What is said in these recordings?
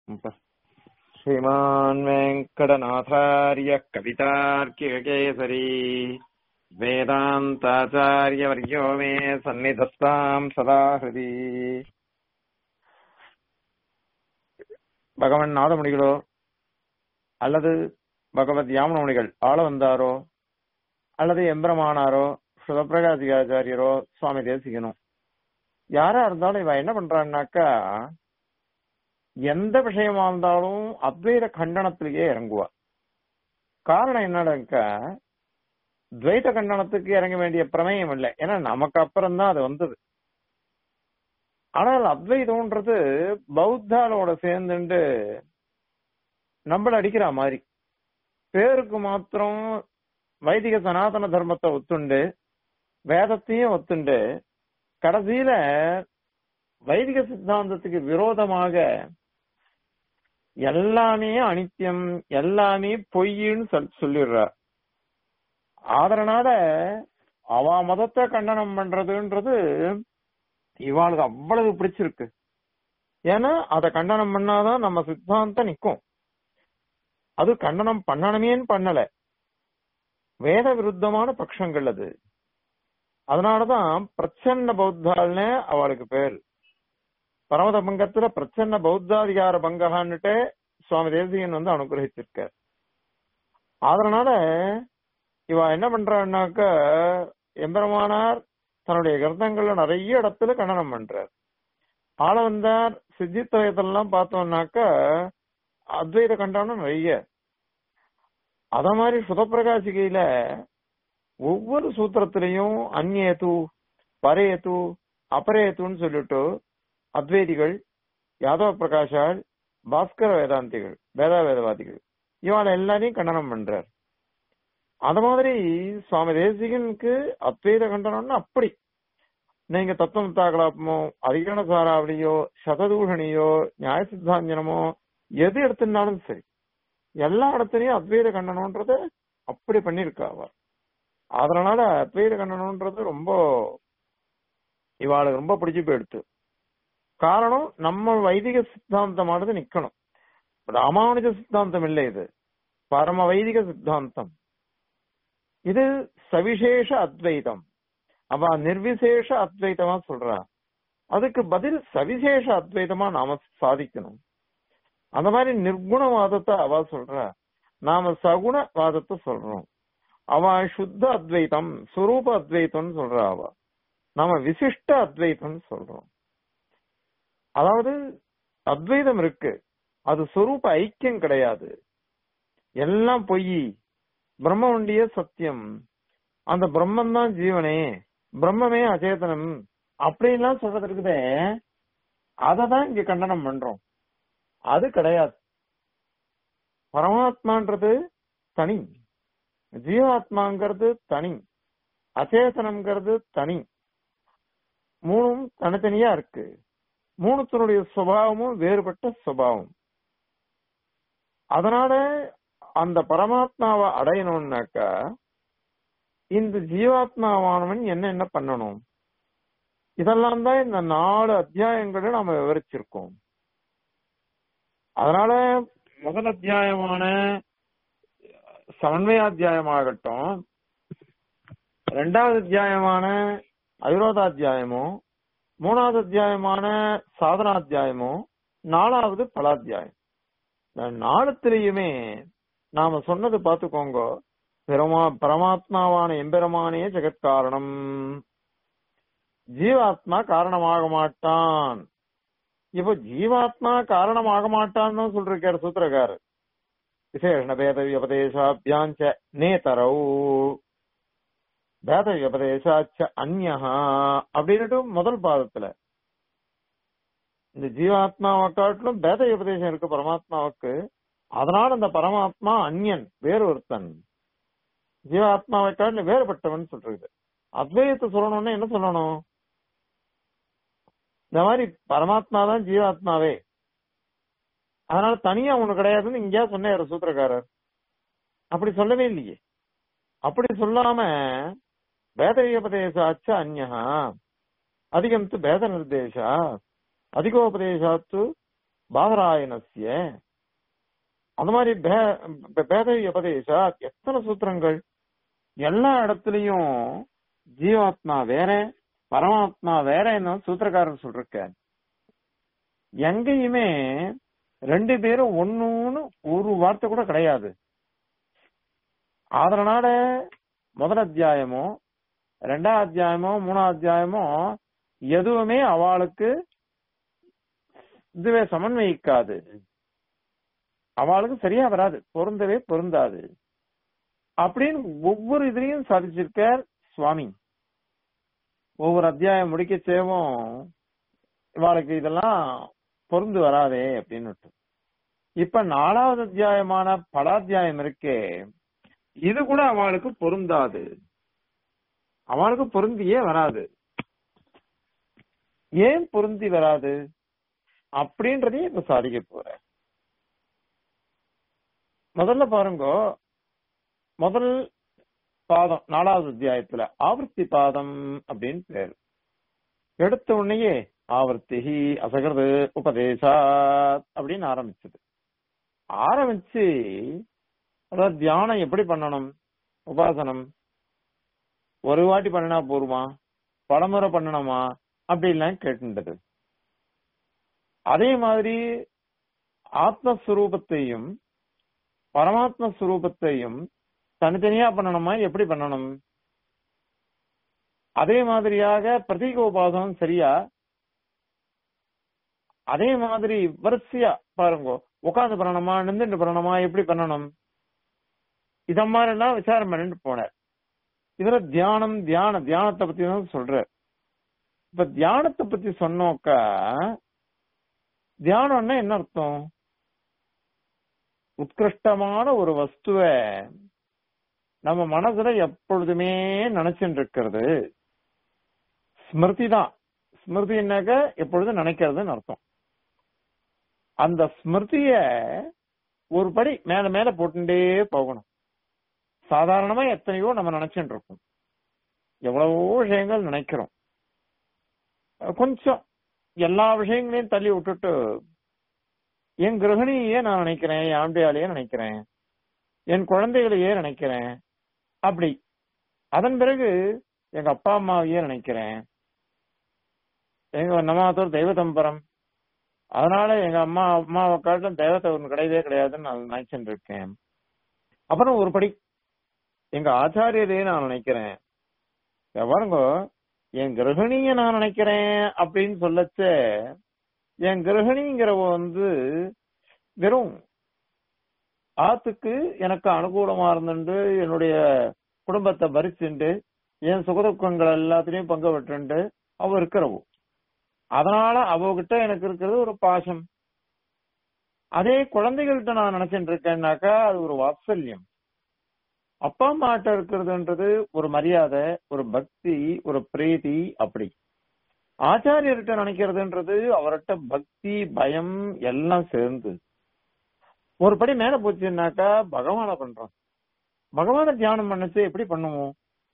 श्रीमान् वेङ्कटनाथार्य कवितार्किककेसरी वेदान्ताचार्यवर्यो मे सन्निधत्ताम् सदा हृदि பகவன் நாதமுனிகளோ அல்லது பகவத் யாமனமுனிகள் ஆள வந்தாரோ அல்லது எம்பிரமானாரோ சுதப்பிரகாசிகாச்சாரியரோ சுவாமி தேசிகனும் யாரா இருந்தாலும் இவ என்ன பண்றான்னாக்கா எந்த விஷயமா இருந்தாலும் அத்வைத கண்டனத்திலேயே இறங்குவா காரணம் என்னடாக்கா துவைத கண்டனத்துக்கு இறங்க வேண்டிய பிரமேயம் இல்லை ஏன்னா நமக்கு அப்புறம் தான் அது வந்தது ஆனால் அத்வைதம்ன்றது பௌத்தாலோட சேர்ந்துட்டு நம்மள அடிக்கிற மாதிரி பேருக்கு மாத்திரம் வைதிக சனாதன தர்மத்தை ஒத்துண்டு வேதத்தையும் ஒத்துண்டு கடைசியில வைதிக சித்தாந்தத்துக்கு விரோதமாக எல்லாமே அனித்தியம் எல்லாமே பொய்ன்னு சொல் சொல்லிடுறார் அதனால அவ மதத்தை கண்டனம் பண்றதுன்றது இவாளுக்கு அவ்வளவு பிடிச்சிருக்கு ஏன்னா அதை கண்டனம் பண்ணாதான் நம்ம சித்தாந்தம் நிக்கும் அது கண்டனம் பண்ணணுமேன்னு பண்ணல வேத விருத்தமான பட்சங்கள் அது அதனாலதான் பிரச்சன்ன பௌத்தாள்னு அவளுக்கு பேர் பரமத பங்கத்துல பிரச்சன்ன பௌத்தாதிகார பங்ககான்னுட்டு சுவாமி தேசிகன் வந்து அனுகிரகிச்சிருக்க அதனால இவ என்ன பண்றான்னாக்க எம்பெருமானார் தன்னுடைய கிரந்தங்கள்ல நிறைய இடத்துல கண்டனம் பண்றார் ஆள வந்தார் சித்தித்தயத்தெல்லாம் பார்த்தோம்னாக்க அத்வைத கண்டனம் நிறைய அத மாதிரி சுதப்பிரகாசிகையில ஒவ்வொரு சூத்திரத்திலையும் அந்நேது பரேது அபரேத்துன்னு சொல்லிட்டு அத்வைதிகள் யாதவ பிரகாஷால் பாஸ்கர வேதாந்திகள் வேதா வேதவாதிகள் இவாள எல்லாரையும் கண்டனம் பண்றார் அந்த மாதிரி சுவாமி தேசிகனுக்கு அத்வைத கண்டனம்னு அப்படி நீங்க தத்துவம் தாக்கலாப்பமோ அதிகரண சாராவளியோ சததூஷணியோ நியாய சித்தாஞ்சனமோ எது எடுத்துனாலும் சரி எல்லா இடத்துலயும் அத்வைத கண்டனம்ன்றத அப்படி பண்ணிருக்கா அவர் அதனால அத்வைத கண்டனம்ன்றது ரொம்ப இவாளுக்கு ரொம்ப பிடிச்சு போயிடுத்து காரணம் நம்ம வைதிக சித்தாந்தமானது நிக்கணும் ராமானுஜ சித்தாந்தம் இல்லை இது பரம வைதிக சித்தாந்தம் இது சவிசேஷ அத்வைதம் அவ நிர்விசேஷ அத்வைதமா சொல்றா அதுக்கு பதில் சவிசேஷ அத்வைதமா நாம சாதிக்கணும் அந்த மாதிரி நிர்குணவாதத்தை அவ சொல்றா நாம சகுணவாதத்தை சொல்றோம் அவ சுத்த அத்வைதம் சுரூப அத்வைத்தம்னு சொல்றா அவ நாம விசிஷ்ட அத்வைத்தம் சொல்றோம் அதாவது அத்வைதம் இருக்கு அது சொரூப ஐக்கியம் கிடையாது எல்லாம் பொய் பிரம்ம ஒண்டிய சத்தியம் அந்த பிரம்மன் தான் ஜீவனே பிரம்மமே அச்சேதனம் அப்படின்லாம் சொல்றது இருக்குதே அதை தான் இங்க கண்டனம் பண்றோம் அது கிடையாது பரமாத்மான்றது தனி ஜீவாத்மாங்கிறது தனி அச்சேதனம்ங்கிறது தனி மூணும் தனித்தனியா இருக்கு மூணுத்தினுடைய சுபாவமும் வேறுபட்ட சுபாவம் அதனால அந்த பரமாத்மாவை அடையணும்னாக்கா இந்த ஜீவாத்மாவானவன் என்ன என்ன பண்ணணும் இதெல்லாம் தான் இந்த நாலு அத்தியாயங்களை நாம விவரிச்சிருக்கோம் அதனால முதல் அத்தியாயமான சமன்வயாத்தியாயமாகட்டும் ரெண்டாவது அத்தியாயமான அவிரோதாத்தியாயமோ மூணாவது அத்தியாயமான சாதனாத்தியாயமோ நாலாவது பலாத்தியாயம் நாளத்திலையுமே நாம சொன்னது பார்த்துக்கோங்க பெருமா பரமாத்மாவான எம்பெருமானே ஜெகத்காரணம் ஜீவாத்மா காரணமாக மாட்டான் இப்போ ஜீவாத்மா காரணமாக மாட்டான்னு சொல்றாரு சூத்திரக்காரர் விசேஷண பேத வியபதேசாபியாஞ்ச நேதரவு பேத வியபதேசாச்ச அந்யஹா அப்படின்னுட்டு முதல் பாதத்துல இந்த ஜீவாத்மாவை காட்டிலும் பேத வியபதேசம் இருக்கு பரமாத்மாவுக்கு அதனால அந்த பரமாத்மா அந்யன் வேறு ஒருத்தன் ஜீவாத்மாவை காட்டிலும் வேறுபட்டவன் சொல்றது அத்வைதத்தை சொல்லணும்னா என்ன சொல்லணும் இந்த மாதிரி பரமாத்மா தான் ஜீவாத்மாவே அதனால தனியா ஒண்ணு கிடையாதுன்னு இங்கேயா சொன்னாரு சூத்திரக்காரர் அப்படி சொல்லவே இல்லையே அப்படி சொல்லாம வேத வியபதேசாச்ச அந்யா அதிகம் து பேத நிர்தேசா அதிகோபதேசாத்து பாதராயணசிய அந்த மாதிரி பே- பே- பேத உபதேசா எத்தனை சூத்திரங்கள் எல்லா இடத்துலயும் ஜீவாத்மா வேற பரமாத்மா வேற என்ன சூத்திரக்காரர் சொல்லிருக்க எங்கேயுமே ரெண்டு பேரும் ஒண்ணுன்னு ஒரு வார்த்தை கூட கிடையாது அதனால முதல் அத்தியாயமோ ரெண்டாம் அத்தியாயமோ மூணாம் அத்தியாயமோ எதுவுமே அவளுக்கு இதுவே சமன்வயிக்காது அவளுக்கு சரியா வராது பொருந்தவே பொருந்தாது அப்படின்னு ஒவ்வொரு இதுலயும் சாதிச்சிருக்கார் சுவாமி ஒவ்வொரு அத்தியாயம் முடிக்க சேவும் இவாளுக்கு இதெல்லாம் பொருந்து வராதே அப்படின்னு இப்ப நாலாவது அத்தியாயமான பலாத்தியாயம் இருக்கே இது கூட அவளுக்கு பொருந்தாது அவளுக்கு பொருந்தியே வராது ஏன் பொருந்தி வராது அப்படின்றதையும் இப்ப சாதிக்க போற முதல்ல பாருங்க முதல் பாதம் நாலாவது அத்தியாயத்துல ஆவர்த்தி பாதம் அப்படின்னு பேரு எடுத்த உடனேயே ஆவர்த்திகி அசகிருது உபதேசா அப்படின்னு ஆரம்பிச்சது ஆரம்பிச்சு அதாவது தியானம் எப்படி பண்ணணும் உபாசனம் ஒரு வாட்டி பண்ணினா போருமா பலமுறை பண்ணணுமா அப்படின்லாம் கேட்டுண்டது அதே மாதிரி ஆத்மஸ்வரூபத்தையும் பரமாத்ம ஸ்வரூபத்தையும் தனித்தனியா பண்ணணுமா எப்படி பண்ணணும் அதே மாதிரியாக பிரதீக உபாசனம் சரியா அதே மாதிரி வரிசையா பாருங்க உட்காந்து பண்ணணுமா நின்றுட்டு பண்ணணுமா எப்படி பண்ணணும் இத மாதிரி எல்லாம் விசாரம் பண்ணிட்டு போனார் இதுல தியானம் தியான தியானத்தை பத்தி தான் சொல்ற இப்ப தியானத்தை பத்தி சொன்னோக்கா தியானம்னா என்ன அர்த்தம் உத்கிருஷ்டமான ஒரு வஸ்துவை நம்ம மனசுல எப்பொழுதுமே நினைச்சுட்டு இருக்கிறது ஸ்மிருதி தான் ஸ்மிருதினாக்க எப்பொழுதும் நினைக்கிறதுன்னு அர்த்தம் அந்த ஸ்மிருதிய ஒரு படி மேல மேல போட்டுட்டே போகணும் சாதாரணமா எத்தனையோ நம்ம நினைச்சுட்டு இருக்கோம் எவ்வளவோ விஷயங்கள் நினைக்கிறோம் கொஞ்சம் எல்லா விஷயங்களையும் தள்ளி விட்டுட்டு என் கிரகணியே நான் நினைக்கிறேன் என் ஆண்டையாலேயே நினைக்கிறேன் என் குழந்தைகளையே நினைக்கிறேன் அப்படி அதன் பிறகு எங்க அப்பா அம்மாவையே நினைக்கிறேன் எங்க நம்மாத்தூர் தெய்வ தம்பரம் அதனால எங்க அம்மா அம்மாவை காட்டிலும் தெய்வத்தை ஒன்று கிடையவே கிடையாதுன்னு நான் நினைச்சுட்டு இருக்கேன் அப்புறம் ஒரு படி எங்க ஆச்சாரியரையே நான் நினைக்கிறேன் இங்க பாருங்க என் கிரகணிய நான் நினைக்கிறேன் அப்படின்னு சொல்லச்ச என் கிரகணிங்கிறவ வந்து வெறும் ஆத்துக்கு எனக்கு அனுகூலமா இருந்துட்டு என்னுடைய குடும்பத்தை பரிச்சுண்டு என் சுகதுக்கங்கள் எல்லாத்திலையும் பங்கு விட்டுண்டு அவ இருக்கிறவோ அதனால அவகிட்ட எனக்கு இருக்கிறது ஒரு பாசம் அதே குழந்தைகள்கிட்ட நான் நினைச்சிட்டு இருக்கேன்னாக்கா அது ஒரு வாத்சல்யம் அப்பா அம்மாட்ட இருக்கிறதுன்றது ஒரு மரியாதை ஒரு பக்தி ஒரு பிரீதி அப்படி ஆச்சாரியர்கிட்ட நினைக்கிறதுன்றது அவர்கிட்ட பக்தி பயம் எல்லாம் சேர்ந்து ஒரு படி மேல போச்சுன்னாக்கா பகவான பண்றோம் பகவான தியானம் பண்ணச்சு எப்படி பண்ணுவோம்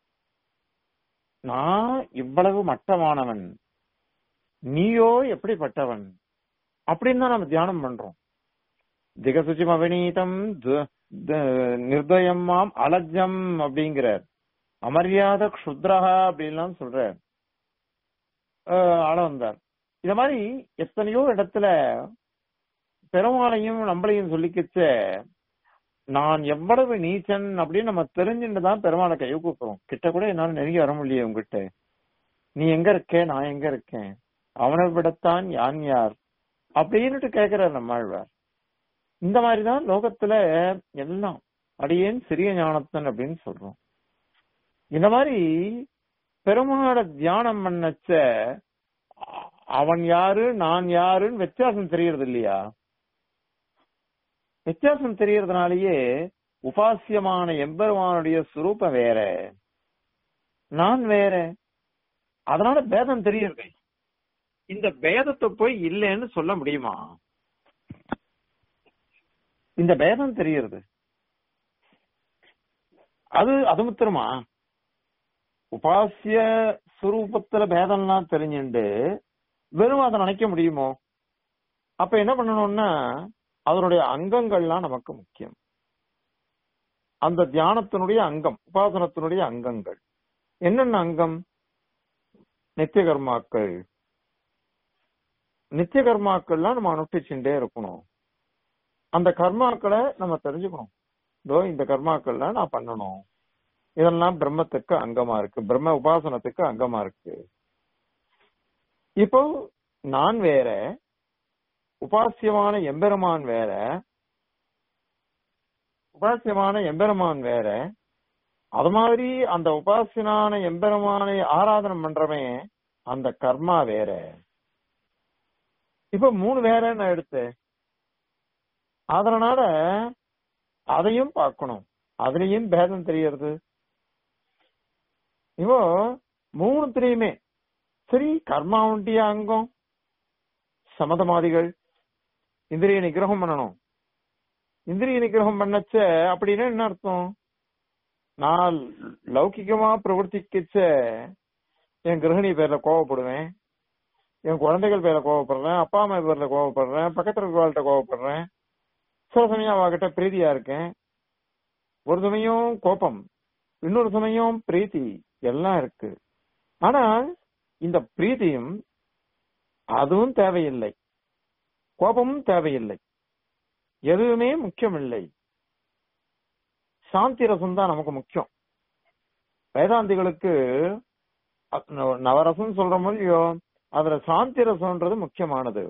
நான் இவ்வளவு மட்டமானவன் நீயோ எப்படிப்பட்டவன் அப்படின்னு தான் நம்ம தியானம் பண்றோம் திகசுச்சிம் அவிநீதம் து- த- நிர்தயம் மாம் அலஜ்ஜம் அப்படிங்கிறார் அமரியாத க்ஷுத்ரஹா அப்படின்லாம் சொல்றார் ஆஹ் ஆள வந்தார் இத மாதிரி எத்தனையோ இடத்துல பெருமாளையும் நம்மளையும் சொல்லிக்கிச்ச நான் எவ்வளவு நீச்சன் அப்படின்னு நம்ம தெரிஞ்சுட்டு தான் பெருமாளை கை கூப்புறோம் கிட்ட கூட என்னால நெருங்கி வர முடியல உங்ககிட்ட நீ எங்க இருக்க நான் எங்க இருக்கேன் அவனை விடத்தான் யான் யார் அப்படின்னுட்டு கேக்குறார் நம்மாழ்வார் இந்த மாதிரிதான் லோகத்துல எல்லாம் அடியேன் சிறிய ஞானத்தன் அப்படின்னு சொல்றோம் இந்த மாதிரி பெருமாளை தியானம் பண்ணச்ச அ- அவன் யாரு நான் யாருன்னு வித்தியாசம் தெரியறது இல்லையா வித்தியாசம் தெரியறதுனாலயே உபாசியமான எம்பெருமானுடைய சுரூபம் வேற நான் வேற அதனால பேதம் தெரியறது இந்த பேதத்தை போய் இல்லைன்னு சொல்ல முடியுமா இந்த பேதம் தெரியறது அது அது முத்திரமா உபாசிய சுரூபத்துல பேதம்லாம் தெரிஞ்சுண்டு வெறும் அதை நினைக்க முடியுமோ அப்ப என்ன பண்ணணும்னா அதனுடைய அங்கங்கள்லாம் நமக்கு முக்கியம் அந்த தியானத்தினுடைய அங்கம் உபாசனத்தினுடைய அங்கங்கள் என்னென்ன அங்கம் நித்திய கர்மாக்கள் நித்திய கர்மாக்கள்லாம் நம்ம அனுஷ்டிச்சுட்டே இருக்கணும் அந்த கர்மாக்களை நம்ம தெரிஞ்சுக்கணும் இதோ இந்த கர்மாக்கள்லாம் நான் பண்ணணும் இதெல்லாம் பிரம்மத்துக்கு அங்கமா இருக்கு பிரம்ம உபாசனத்துக்கு அங்கமா இருக்கு இப்போ நான் வேற உபாசியமான எம்பெருமான் வேற உபாசியமான எம்பெருமான் வேற அது மாதிரி அந்த உபாசியனான எம்பெருமானை ஆராதனம் பண்றவன் அந்த கர்மா வேற இப்ப மூணு வேற நான் எடுத்து அதனால அதையும் பார்க்கணும் அதுலயும் பேதம் தெரியறது இப்போ மூணுத்திலையுமே சரி கர்மாவுண்டிய அங்கம் சமதமாதிகள் இந்திரிய நிகிரகம் பண்ணணும் இந்திரிய நிகிரகம் பண்ணச்ச அப்படின்னா என்ன அர்த்தம் நான் லௌகிகமா பிரவர்த்திக்கச்ச என் கிரகிணி பேர்ல கோவப்படுவேன் என் குழந்தைகள் பேர்ல கோவப்படுறேன் அப்பா அம்மா பேர்ல கோவப்படுறேன் பக்கத்துல இருக்கிறவள்கிட்ட கோவப்படுறேன் சில சமயம் அவகிட்ட பிரீதியா இருக்கேன் ஒரு சமயம் கோபம் இன்னொரு சமயம் பிரீத்தி எல்லாம் இருக்கு ஆனால் இந்த பிரீத்தியும் அதுவும் தேவையில்லை கோபமும் தேவையில்லை எதுவுமே முக்கியம் இல்லை சாந்தி ரசம் தான் நமக்கு முக்கியம் வேதாந்திகளுக்கு அ- நவரசம் சொல்ற இல்லையோ அதுல சாந்தி ரசம்ன்றது முக்கியமானது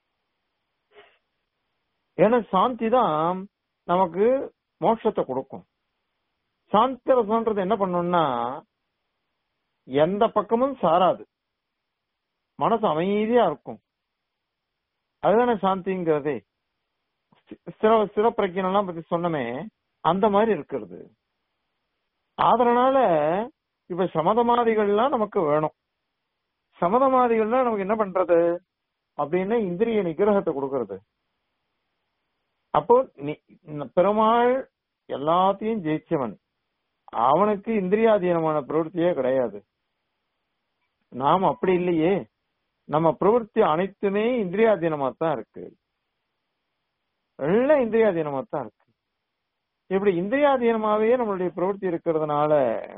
ஏன்னா சாந்தி தான் நமக்கு மோட்சத்தை கொடுக்கும் சாந்தி ரசம்ன்றது என்ன பண்ணும்னா எந்த பக்கமும் சாராது மனசு அமைதியா இருக்கும் அதுதானே சாந்திங்கிறதே சில சிறப்பிரஜனெல்லாம் பத்தி சொன்னமே அந்த மாதிரி இருக்கிறது அதனால இப்ப சமதமாதிகள்லாம் நமக்கு வேணும் சமதமாதிகள்லாம் நமக்கு என்ன பண்றது அப்படின்னா இந்திரிய நிகிரகத்தை கொடுக்கறது அப்போ நி- இந்த பெருமாள் எல்லாத்தையும் ஜெயிச்சவன் அவனுக்கு இந்திரியாதீனமான பிரவೃತ್ತಿயே கிடையாது நாம் அப்படி இல்லையே நம்ம பிரவೃತ್ತಿ அனைத்துமே இந்திரியாதீனமா தான் இருக்கு எல்லாம் இந்திரியாதீனமா தான் இருக்கு இப்படி இந்திரியாதீனமாவே நம்மளுடைய பிரவೃತ್ತಿ இருக்கிறதுனால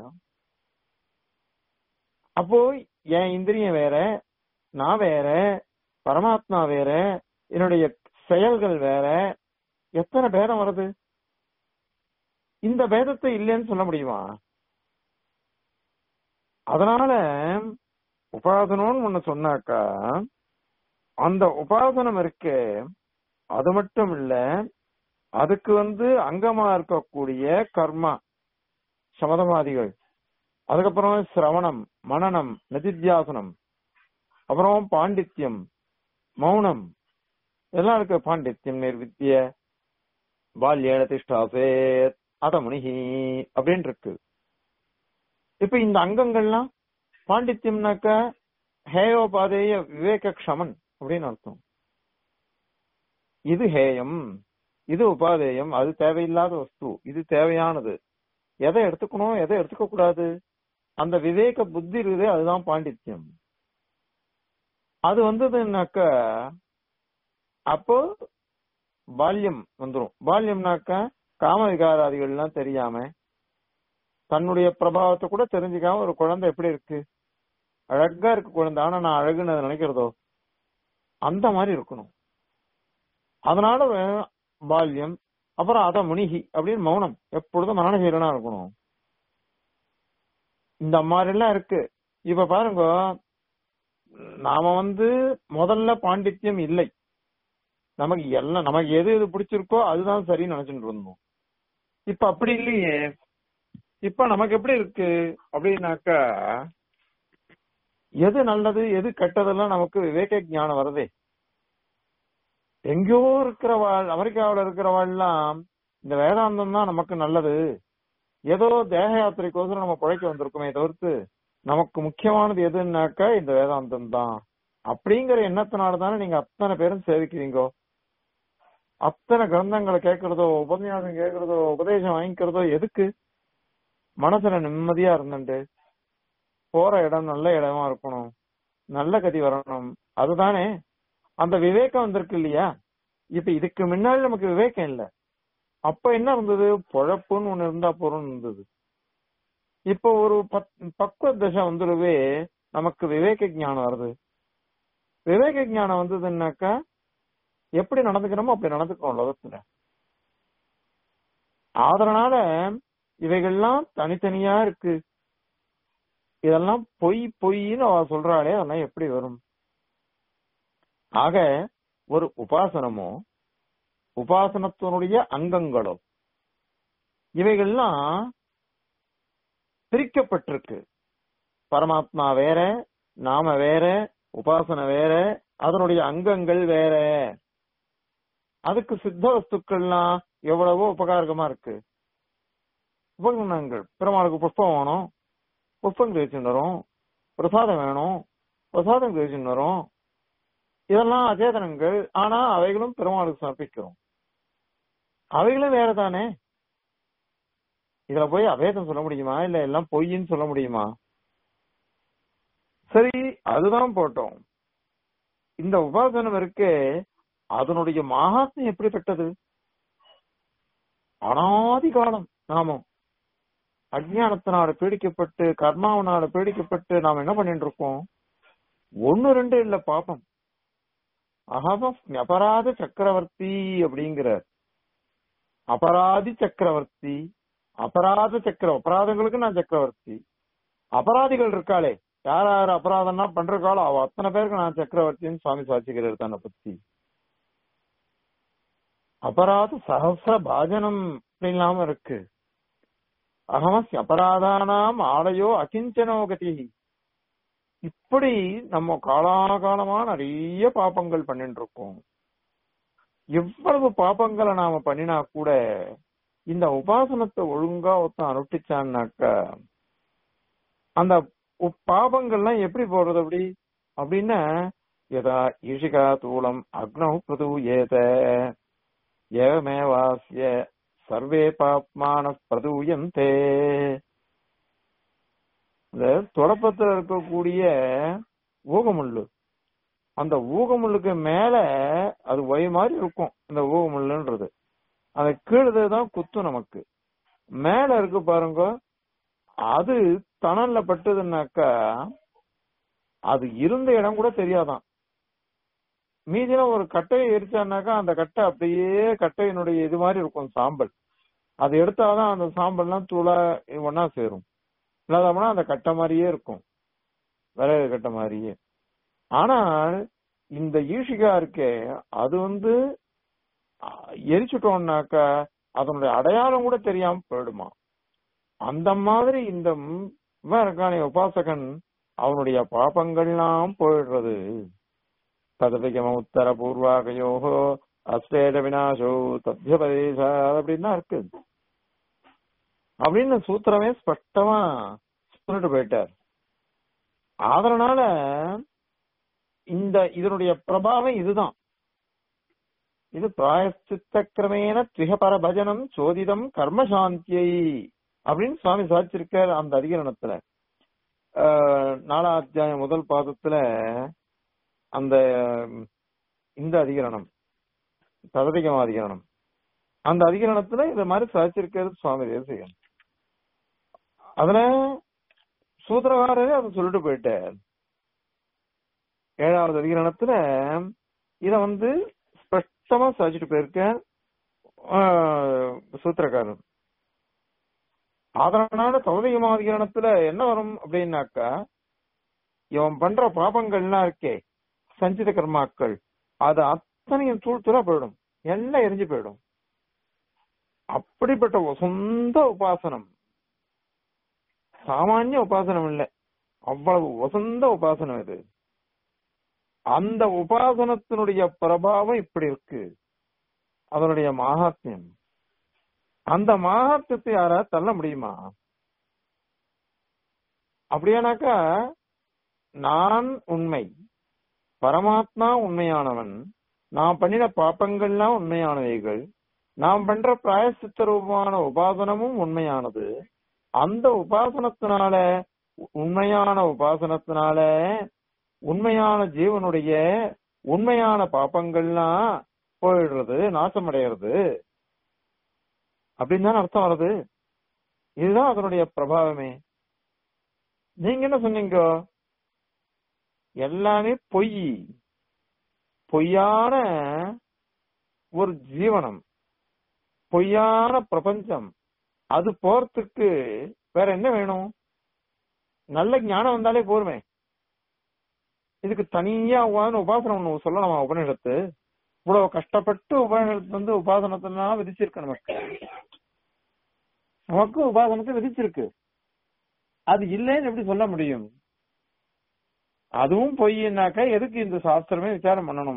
அப்போ என் இந்திரியம் வேற நான் வேற பரமாத்மா வேற என்னுடைய செயல்கள் வேற எத்தனை பேதம் வருது இந்த பேதத்தை இல்லைன்னு சொல்ல முடியுமா அதனால உபாசனம்னு ஒண்ணு சொன்னாக்கா அந்த உபாசனம் இருக்கு அது மட்டும் இல்ல அதுக்கு வந்து அங்கமா இருக்கக்கூடிய கர்மா சமதமாதிகள் அதுக்கப்புறம் சிரவணம் மனநம் நிதித்தியாசனம் அப்புறம் பாண்டித்யம் மௌனம் இதெல்லாம் இருக்கு பாண்டித்யம் நிர்வித்திய பால்யேன திஷ்டாசேத் அத முனிகி அப்படின்னு இருக்கு இப்ப இந்த அங்கங்கள்லாம் பாண்டித்யம்னாக்க ஹேயோபாதேய விவேக க்ஷமன் அப்படின்னு அர்த்தம் இது ஹேயம் இது உபாதேயம் அது தேவையில்லாத வஸ்து இது தேவையானது எதை எடுத்துக்கணும் எதை எடுத்துக்க கூடாது அந்த விவேக புத்தி இருக்குது அதுதான் பாண்டித்யம் அது வந்ததுன்னாக்க அப்போ பால்யம் வந்துரும் பால்யம்னாக்க காம விகாராதிகள்லாம் தெரியாம தன்னுடைய பிரபாவத்தை கூட தெரிஞ்சுக்காம ஒரு குழந்தை எப்படி இருக்கு அழகா இருக்கு குழந்தை ஆனா நான் அழகுன்னு அதை நினைக்கிறதோ அந்த மாதிரி இருக்கணும் அதனால வே- பால்யம் அப்புறம் அத முனிகி அப்படின்னு மௌனம் எப்பொழுதும் மரணசீலனா இருக்கணும் இந்த மாதிரி எல்லாம் இருக்கு இப்ப பாருங்க நாம வந்து முதல்ல பாண்டித்யம் இல்லை நமக்கு எல்லாம் நமக்கு எது எது பிடிச்சிருக்கோ அதுதான் சரின்னு நினைச்சுட்டு இருந்தோம் இப்ப அப்படி இல்லையே இப்ப நமக்கு எப்படி இருக்கு அப்படின்னாக்கா எது நல்லது எது கெட்டதெல்லாம் நமக்கு விவேக ஞானம் வருதே எங்கேயோ இருக்கிறவாள் அமெரிக்காவுல இருக்கிறவாள்லாம் இந்த வேதாந்தம் தான் நமக்கு நல்லது ஏதோ தேக யாத்திரைக்கோசரம் நம்ம பிழைக்க வந்திருக்கோமே தவிர்த்து நமக்கு முக்கியமானது எதுன்னாக்கா இந்த வேதாந்தம் தான் அப்படிங்கிற எண்ணத்தினால தானே நீங்க அத்தனை பேரும் சேவிக்கிறீங்கோ அத்தனை கிரந்தங்களை கேட்கறதோ உபன்யாசம் கேட்கறதோ உபதேசம் வாங்கிக்கிறதோ எதுக்கு மனசுல நிம்மதியா இருந்துட்டு போற இடம் நல்ல இடமா இருக்கணும் நல்ல கதி வரணும் அதுதானே அந்த விவேகம் வந்திருக்கு இல்லையா இப்ப இதுக்கு முன்னாடி நமக்கு விவேகம் இல்ல அப்ப என்ன இருந்தது பொழப்புன்னு ஒண்ணு இருந்தா போறோம்னு இருந்தது இப்போ ஒரு பத் பக்குவ தசை வந்துடவே நமக்கு விவேக ஞானம் வருது விவேக ஞானம் வந்ததுன்னாக்கா எப்படி நடந்துக்கிறோமோ அப்படி நடந்துக்கிறோம் உலகத்துல அதனால இவைகள்லாம் தனித்தனியா இருக்கு இதெல்லாம் பொய் பொய்ன்னு அவ சொல்றாளே அதெல்லாம் எப்படி வரும் ஆக ஒரு உபாசனமோ உபாசனத்தினுடைய அங்கங்களோ இவைகள்லாம் பிரிக்கப்பட்டிருக்கு பரமாத்மா வேற நாம வேற உபாசனை வேற அதனுடைய அங்கங்கள் வேற அதுக்கு சித்த வஸ்துக்கள்லாம் எவ்வளவோ உபகாரகமா இருக்கு உபகரணங்கள் பெருமாளுக்கு புஷ்பம் வேணும் புஷ்பம் கிரகிச்சுன்னு வரும் பிரசாதம் வேணும் பிரசாதம் கிரகிச்சுன்னு வரும் இதெல்லாம் அச்சேதனங்கள் ஆனா அவைகளும் பெருமாளுக்கு சமர்ப்பிக்கிறோம் அவைகளும் வேற தானே இதுல போய் அவேதம் சொல்ல முடியுமா இல்ல எல்லாம் பொய்ன்னு சொல்ல முடியுமா சரி அதுதான் போட்டோம் இந்த உபாசனம் இருக்கு அதனுடைய மகாத்மியம் எப்படிப்பட்டது அனாதி காலம் நாமும் அஜ்ஞானத்தினால பீடிக்கப்பட்டு கர்மாவனால பீடிக்கப்பட்டு நாம் என்ன பண்ணிட்டு இருக்கோம் ஒன்னு ரெண்டு இல்ல பாப்பம் அகம அபராத சக்கரவர்த்தி அப்படிங்கிறார் அபராதி சக்கரவர்த்தி அபராத சக்கர அபராதங்களுக்கு நான் சக்கரவர்த்தி அபராதிகள் இருக்காளே யார் யார் அபராதம்னா பண்றாளோ அவ அத்தனை பேருக்கு நான் சக்கரவர்த்தின்னு சுவாமி சாட்சிக்கிறார் தன்னை பத்தி அபராத சகசிர பாஜனம் அப்படின்லாம இருக்கு அகமஸ் அபராதானாம் ஆடையோ அகிஞ்சனோ கதி இப்படி நம்ம காலாகாலமா நிறைய பாப்பங்கள் பண்ணிட்டு இருக்கோம் எவ்வளவு பாப்பங்களை நாம பண்ணினா கூட இந்த உபாசனத்தை ஒழுங்கா ஒருத்தன் அனுஷ்டிச்சான்னாக்கா அந்த உ- பாபங்கள்லாம் எப்படி போறது அப்படி அப்படின்னா யதா ஈஷிகா தூளம் அக்னௌ பிரது ஏத ஏவமேவாஸ்ய சர்வே பாப்மான பிரதூயந்தே இந்த தொடப்பத்துல இருக்கக்கூடிய ஊகமுள்ளு அந்த ஊகமுள்ளுக்கு மேல அது ஒய் மாதிரி இருக்கும் இந்த ஊகமுள்ளுன்றது அந்த கீழே தான் குத்தும் நமக்கு மேல இருக்கு பாருங்க அது தணல்ல பட்டதுன்னாக்கா அது இருந்த இடம் கூட தெரியாதான் மீதில ஒரு கட்டையை எரிச்சானாக்கா அந்த கட்டை அப்படியே கட்டையினுடைய இது மாதிரி இருக்கும் சாம்பல் அது எடுத்தாதான் அந்த சாம்பல்லாம் தூளா ஒன்னா சேரும் இல்லாதப்பனா அந்த கட்டை மாதிரியே இருக்கும் விறகு கட்டை மாதிரியே ஆனால் இந்த ஈஷிகா இருக்கே அது வந்து அஹ், எரிச்சுட்டோம்னாக்கா அதனுடைய அடையாளம் கூட தெரியாம போயிடுமா அந்த மாதிரி இந்த ம்- இவன் இருக்கானே உபாசகன் அவனுடைய பாபங்கள்லாம் போயிடுறது ததபிகம உத்தர பூர்வாகயோகோ அஸ்வேட வினாசோ தத்யபதேசா அப்படின்னு தான் இருக்கு அப்படின்னு சூத்திரமே ஸ்பஷ்டமா சொல்லிட்டு போயிட்டார் அதனால இந்த இதனுடைய பிரபாவம் இதுதான் இது பிராயச்சித்த கிரமேன திகபர பஜனம் சோதிதம் கர்மசாந்தியை அப்படின்னு சுவாமி சாதிச்சிருக்கார் அந்த அதிகரணத்துல ஆஹ், நாலாம் அத்தியாயம் முதல் பாதத்துல அந்த ம், இந்த அதிகரணம் தததிகம அதிகரணம் அந்த அதிகரணத்துல இந்த மாதிரி சாதிச்சிருக்கிறது சுவாமி தேசிகன் அதுல சூத்திரகாரரே அதை சொல்லிட்டு போயிட்டார் ஏழாவது அதிகரணத்துல இத வந்து ஸ்பஷ்டமா சாதிச்சுட்டு போயிருக்க ஆஹ், சூத்திரக்காரர் அதனால சௌதிகம அதிகரணத்துல என்ன வரும் அப்படின்னாக்கா இவன் பண்ற பாபங்கள்லாம் இருக்கே சஞ்சித கர்மாக்கள் அது அத்தனையும் தூள் தூளா போயிடும் எல்லாம் எரிஞ்சு போயிடும் அப்படிப்பட்ட ஒரு சொந்த உபாசனம் சாமானிய உபாசனம் இல்ல அவ்வளவு வசந்த உபாசனம் இது அந்த உபாசனத்தினுடைய பிரபாவம் இப்படி இருக்கு அதனுடைய மகாத்மியம் அந்த மகாத்மியத்தை யாரா தள்ள முடியுமா அப்படியானாக்கா நான் உண்மை பரமாத்மா உண்மையானவன் நான் பண்ணின பாப்பங்கள்லாம் உண்மையானவைகள் நாம் பண்ற பிராயசித்த ரூபமான உபாசனமும் உண்மையானது அந்த உபாசனத்தினால உண்மையான உபாசனத்தினால உண்மையான ஜீவனுடைய உண்மையான பாப்பங்கள்லாம் போயிடுறது நாசமடைகிறது அப்படின்னு தான் அர்த்தம் வருது இதுதான் அதனுடைய பிரபாவமே நீங்க என்ன சொன்னீங்க எல்லாமே பொய் பொய்யான ஒரு ஜீவனம் பொய்யான பிரபஞ்சம் அது போறதுக்கு வேற என்ன வேணும் நல்ல ஞானம் வந்தாலே போருமே இதுக்கு தனியா உட்கார்ந்து உபாசனம் ஒண்ணு சொல்லலாமா உபநிஷத்து இவ்வளவு கஷ்டப்பட்டு உபநிஷத்து வந்து உபாசனத்தினால விதிச்சிருக்கு நமக்கு நமக்கு உபாசனத்தை விதிச்சிருக்கு அது இல்லைன்னு எப்படி சொல்ல முடியும் அதுவும் பொய்னாக்கா எதுக்கு இந்த சாஸ்திரமே விசாரம் பண்ணணும்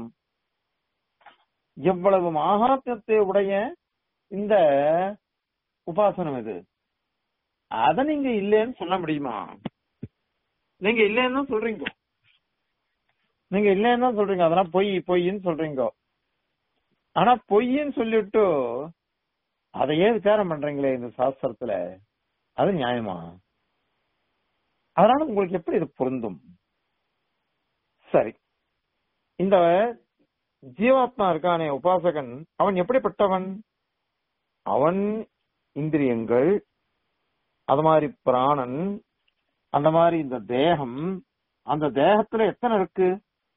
எவ்வளவு மகாத்மத்தை உடைய இந்த உபாசனம் இது அத நீங்க இல்லைன்னு சொல்ல முடியுமா நீங்க இல்லைன்னு தான் சொல்றீங்க நீங்க இல்லைன்னு தான் சொல்றீங்க அதெல்லாம் பொய் பொய்ன்னு சொல்றீங்க ஆனா பொய்ன்னு சொல்லிட்டு அதையே விசாரம் பண்றீங்களே இந்த சாஸ்திரத்துல அது நியாயமா அதனால உங்களுக்கு எப்படி இது பொருந்தும் சரி இந்த ஜீவாத்மா இருக்கானே உபாசகன் அவன் எப்படிப்பட்டவன் அவன் இந்திரியங்கள் அது மாதிரி பிராணன் அந்த மாதிரி இந்த தேகம் அந்த தேகத்துல எத்தனை இருக்கு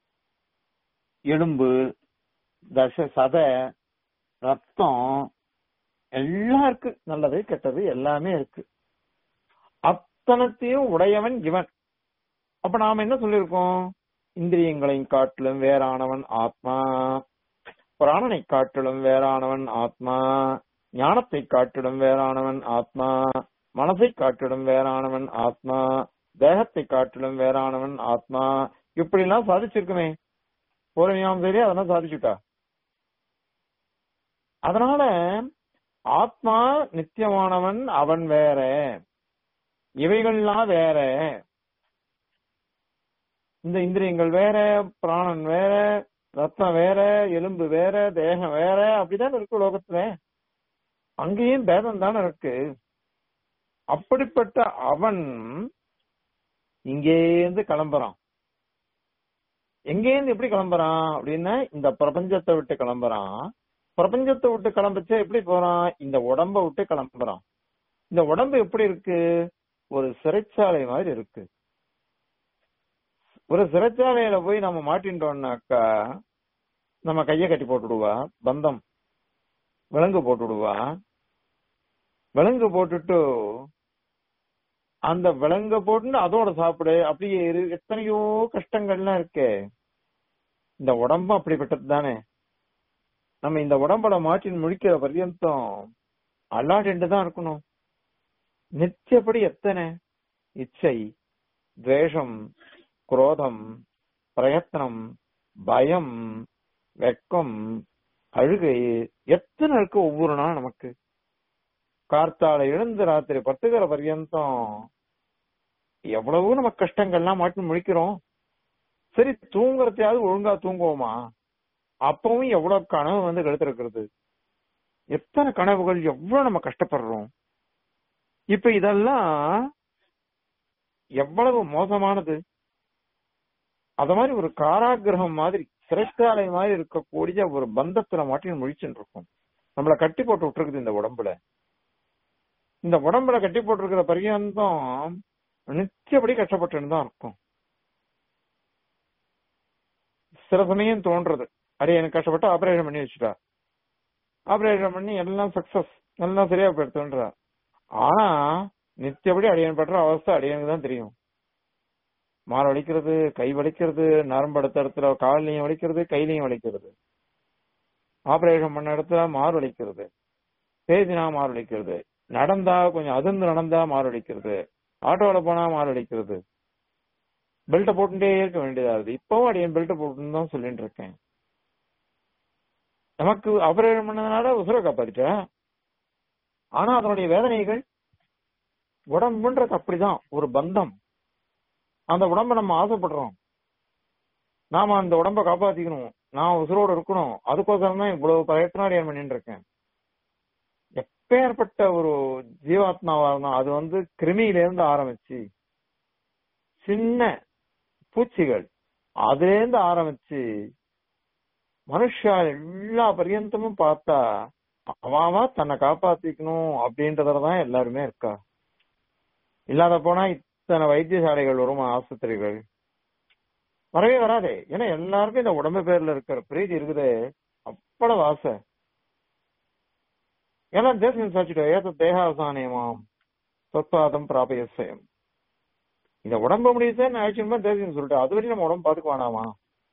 எலும்பு தச சத ரத்தம் எல்லாம் இருக்கு நல்லது கெட்டது எல்லாமே இருக்கு அத்தனத்தையும் உடையவன் இவன் அப்ப நாம என்ன சொல்லியிருக்கோம் இந்திரியங்களையும் காட்டிலும் வேறானவன் ஆத்மா பிராணனை காட்டிலும் வேறானவன் ஆத்மா ஞானத்தை காட்டிலும் வேறானவன் ஆத்மா மனசை காட்டிலும் வேறானவன் ஆத்மா தேகத்தை காட்டிலும் வேறானவன் ஆத்மா இப்படி எல்லாம் சாதிச்சிருக்குமே பூர்வீகம் சரி அதெல்லாம் சாதிச்சுட்டா அதனால ஆத்மா நித்தியமானவன் அவன் வேற இவைகள்லாம் வேற இந்த இந்திரியங்கள் வேற பிராணன் வேற ரத்தம் வேற எலும்பு வேற தேகம் வேற அப்படிதான் இருக்கு உலகத்துல அங்கேயும் பேதம் தானே இருக்கு அப்படிப்பட்ட அவன் இங்கேருந்து கிளம்புறான் எங்கேருந்து எப்படி கிளம்புறான் அப்படின்னா இந்த பிரபஞ்சத்தை விட்டு கிளம்புறான் பிரபஞ்சத்தை விட்டு கிளம்பிச்சா எப்படி போறான் இந்த உடம்ப விட்டு கிளம்புறான் இந்த உடம்பு எப்படி இருக்கு ஒரு சிறைச்சாலை மாதிரி இருக்கு ஒரு சிறைச்சாலையில போய் நம்ம மாட்டின்றோம்னாக்கா நம்ம கைய கட்டி போட்டுடுவா பந்தம் விலங்கு போட்டுடுவா விலங்கு போட்டுட்டு அந்த விலங்க போட்டு அதோட சாப்பிடு அப்படியே இரு எத்தனையோ கஷ்டங்கள்லாம் இருக்கே இந்த உடம்பும் அப்படிப்பட்டது தானே நம்ம இந்த உடம்புல மாட்டின் முடிக்கிற பர்யந்தம் அல்லாட்டின்ட்டு தான் இருக்கணும் நித்தியப்படி எத்தனை இச்சை துவேஷம் குரோதம் பிரயத்தனம் பயம் வெக்கம் அழுகை எத்தனை இருக்கு ஒவ்வொரு நாள் நமக்கு கார்த்தால எழுந்து ராத்திரி பத்துக்கிற பர்யந்தம் எவ்வளவு நம்ம கஷ்டங்கள்லாம் மாட்டி முழிக்கிறோம் சரி தூங்குறதையாவது ஒழுங்கா தூங்குவோமா அப்பவும் எவ்வளவு கனவு வந்து கெடுத்திருக்கிறது எத்தனை கனவுகள் எவ்வளவு நம்ம கஷ்டப்படுறோம் இப்ப இதெல்லாம் எவ்வளவு மோசமானது அத மாதிரி ஒரு காராகிரகம் மாதிரி சிறைச்சாலை மாதிரி இருக்கக்கூடிய ஒரு பந்தத்துல மாட்டி முழிச்சுட்டு இருக்கும் நம்மள கட்டி போட்டு விட்டுருக்குது இந்த உடம்புல இந்த உடம்புல கட்டி போட்டிருக்கிற பரியந்தம் நிச்சயப்படி கஷ்டப்பட்டு தான் இருக்கும் சில சமயம் தோன்றது அடே எனக்கு கஷ்டப்பட்டு ஆபரேஷன் பண்ணி வச்சுட்டா ஆபரேஷன் பண்ணி எல்லாம் சக்சஸ் எல்லாம் சரியா போயிடுத்துன்றா ஆனா நித்தியப்படி அடியன் படுற அவஸ்தை அடியனுக்கு தான் தெரியும் மாறு வலிக்கிறது கை வலிக்கிறது நரம்பு அடுத்த இடத்துல கால்லையும் வலிக்கிறது கையிலையும் வலிக்கிறது ஆபரேஷன் பண்ண இடத்துல மாறு வலிக்கிறது பேசினா மாறு வலிக்கிறது நடந்தா கொஞ்சம் அதிர்ந்து நடந்தா மாறு வலிக்கிறது ஆட்டோல போனா மாறு வலிக்கிறது பெல்ட்டை போட்டுட்டே இருக்க வேண்டியதாகுது இப்பவும் அடியன் பெல்ட்டை போட்டுன்னு தான் சொல்லிட்டு இருக்கேன் நமக்கு ஆபரேஷன் பண்ணதுனால உசுர காப்பாத்திட்டா ஆனா அதனுடைய வேதனைகள் உடம்புன்றது அப்படிதான் ஒரு பந்தம் அந்த உடம்ப நம்ம ஆசைப்படுறோம் நாம அந்த உடம்ப காப்பாத்திக்கணும் நான் உசுரோடு இருக்கணும் அதுக்கோசரம் தான் இவ்வளவு பிரயத்தனம் பண்ணிட்டு இருக்கேன் எப்பேற்பட்ட ஒரு ஜீவாத்மாவா இருந்தா அது வந்து கிருமியில இருந்து ஆரம்பிச்சு சின்ன பூச்சிகள் அதுல இருந்து ஆரம்பிச்சு மனுஷா எல்லா பரியந்தமும் பார்த்தா அவாவா தன்னை காப்பாத்திக்கணும் அப்படின்றதுலதான் எல்லாருமே இருக்கா இல்லாத போனா இத்தனை வைத்தியசாலைகள் வரும் ஆஸ்பத்திரிகள் வரவே வராதே ஏன்னா எல்லாருக்கும் இந்த உடம்பு பேர்ல இருக்கிற பிரீதி இருக்குது அவ்வளவு ஆசை ஏன்னா தேசம் சாச்சிட்டோ ஏத தேகாசானியமாம் சொத்பாதம் பிராபயசயம் இந்த உடம்பு முடியுதுன்னு ஆக்சுவலா தேசியம் சொல்லிட்டு அது வரையும் நம்ம உடம்பு பாத்துக்க வேணாமா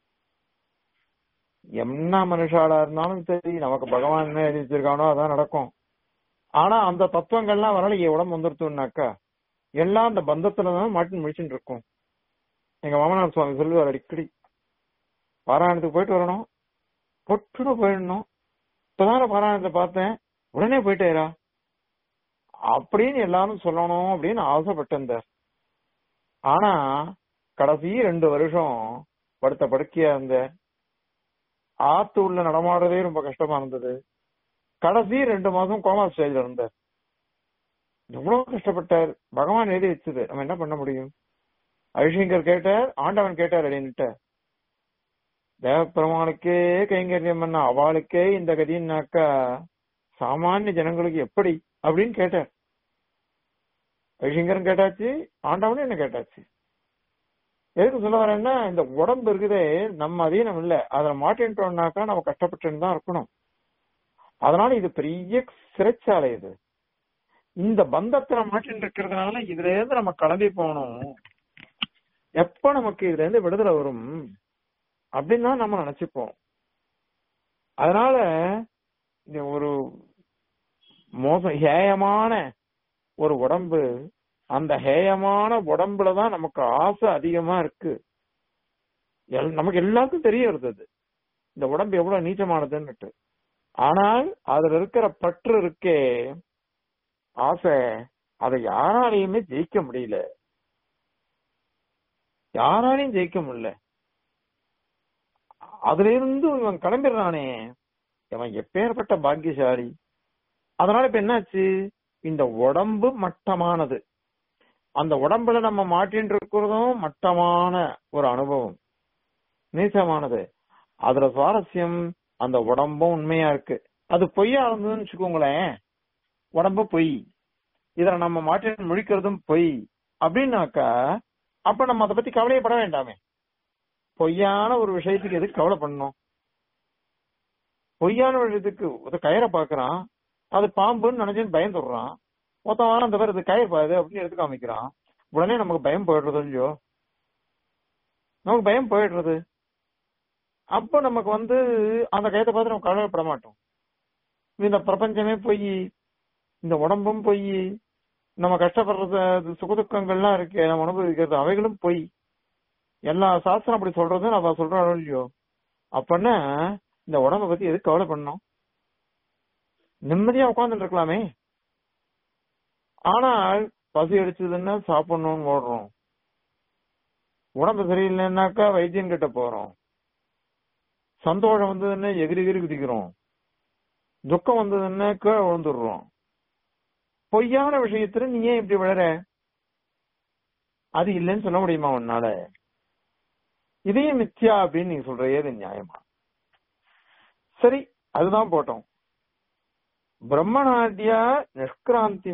என்ன மனுஷாளா இருந்தாலும் சரி நமக்கு பகவான் என்ன எழுதி வச்சிருக்கானோ அதான் நடக்கும் ஆனா அந்த தத்துவங்கள்லாம் வரல உடம்பு வந்துருத்துனாக்கா எல்லாம் அந்த பந்தத்துல தான் மாட்டி முடிச்சுட்டு இருக்கும் எங்க மாமனார் சுவாமி சொல்லுவார் அடிக்கடி பாராயணத்துக்கு போயிட்டு வரணும் பொட்டுன்னு போயிடணும் இப்பதான பாராயணத்தை பார்த்தேன் உடனே போயிட்டேரா அப்படின்னு எல்லாரும் சொல்லணும் அப்படின்னு ஆசைப்பட்டிருந்தார் ஆனா கடைசி ரெண்டு வருஷம் படுத்த படுக்கையா இருந்த ஆத்து உள்ள நடமாடுறதே ரொம்ப கஷ்டமா இருந்தது கடைசி ரெண்டு மாசம் கோமா ஸ்டேஜ்ல இருந்தார் எவ்வளவு கஷ்டப்பட்டார் பகவான் எழுதி வச்சது நம்ம என்ன பண்ண முடியும் அழிசங்கர் கேட்டார் ஆண்டவன் கேட்டார் அப்படின்னுட்ட தேவப்பெருமானுக்கே கைங்கரியம் பண்ண அவளுக்கே இந்த கதின்னாக்கா சாமானிய ஜனங்களுக்கு எப்படி அப்படின்னு கேட்டார் அழிசங்கரும் கேட்டாச்சு ஆண்டவனும் என்ன கேட்டாச்சு எதுக்கு சொல்ல வரேன்னா இந்த உடம்பு இருக்குதே நம்ம அதீனம் இல்ல அதுல மாட்டின்ட்டோம்னாக்கா நம்ம கஷ்டப்பட்டு தான் இருக்கணும் அதனால இது பெரிய சிறைச்சாலை இது இந்த பந்தத்துல மாட்டின் இருக்கிறதுனால இதுல இருந்து நம்ம கிளம்பி போகணும் எப்ப நமக்கு இதுல இருந்து விடுதலை வரும் அப்படின்னு தான் நம்ம நினைச்சுப்போம் அதனால இந்த ஒரு மோசம் ஹேயமான ஒரு உடம்பு அந்த ஹேயமான உடம்புலதான் நமக்கு ஆசை அதிகமா இருக்கு எல்- நமக்கு எல்லாருக்கும் தெரிய வருது அது இந்த உடம்பு எவ்வளவு நீச்சமானதுன்னுட்டு ஆனால் அதுல இருக்கிற பற்று இருக்கே ஆசை அதை யாராலையுமே ஜெயிக்க முடியல யாராலையும் ஜெயிக்க முடியல அதுல இருந்து இவன் கிளம்பிடுறானே இவன் எப்பேற்பட்ட பாக்கியசாலி அதனால இப்ப என்னாச்சு இந்த உடம்பு மட்டமானது அந்த உடம்புல நம்ம மாட்டின்னு இருக்கிறதும் மட்டமான ஒரு அனுபவம் நீசமானது அதுல சுவாரஸ்யம் அந்த உடம்பும் உண்மையா இருக்கு அது பொய்யா இருந்ததுன்னு வச்சுக்கோங்களேன் உடம்பு பொய் இதுல நம்ம மாட்டின் முழிக்கிறதும் பொய் அப்படின்னாக்கா அப்ப நம்ம அதை பத்தி கவலையப்பட வேண்டாமே பொய்யான ஒரு விஷயத்துக்கு எதுக்கு கவலை பண்ணணும் பொய்யான விஷயத்துக்கு ஒரு கயிறை பாக்குறான் அது பாம்புன்னு நினைச்சுன்னு பயந்துடுறான் மொத்தம் வாரம் அந்த பேர் இது கயிறு பாது அப்படின்னு எடுத்து காமிக்கிறான் உடனே நமக்கு பயம் போயிடுறது இல்லையோ நமக்கு பயம் போயிடுறது அப்போ நமக்கு வந்து அந்த கயத்தை பார்த்து நம்ம கவலைப்பட மாட்டோம் இந்த பிரபஞ்சமே பொய் இந்த உடம்பும் பொய் நம்ம கஷ்டப்படுறது அது சுகதுக்கங்கள்லாம் இருக்கு நம்ம அனுபவிக்கிறது அவைகளும் பொய் எல்லா சாஸ்திரம் அப்படி சொல்றது நம்ம சொல்றோம் இல்லையோ அப்பன்னா இந்த உடம்ப பத்தி எதுக்கு கவலை பண்ணோம் நிம்மதியா உட்கார்ந்துட்டு இருக்கலாமே ஆனால் பசி அடிச்சதுன்னா சாப்பிடணும்னு ஓடுறோம் உடம்பு சரியில்லைன்னாக்கா வைத்தியம் கிட்ட போறோம் சந்தோஷம் வந்ததுன்னா எகிரி எகிரி குதிக்கிறோம் துக்கம் வந்ததுன்னா கீழே விழுந்துடுறோம் பொய்யான விஷயத்துல நீ ஏன் இப்படி விழற அது இல்லைன்னு சொல்ல முடியுமா உன்னால இதையும் மித்யா அப்படின்னு நீங்க சொல்ற ஏது நியாயமா சரி அதுதான் போட்டோம் பிரம்மநாடியா நிஷ்கிராந்தி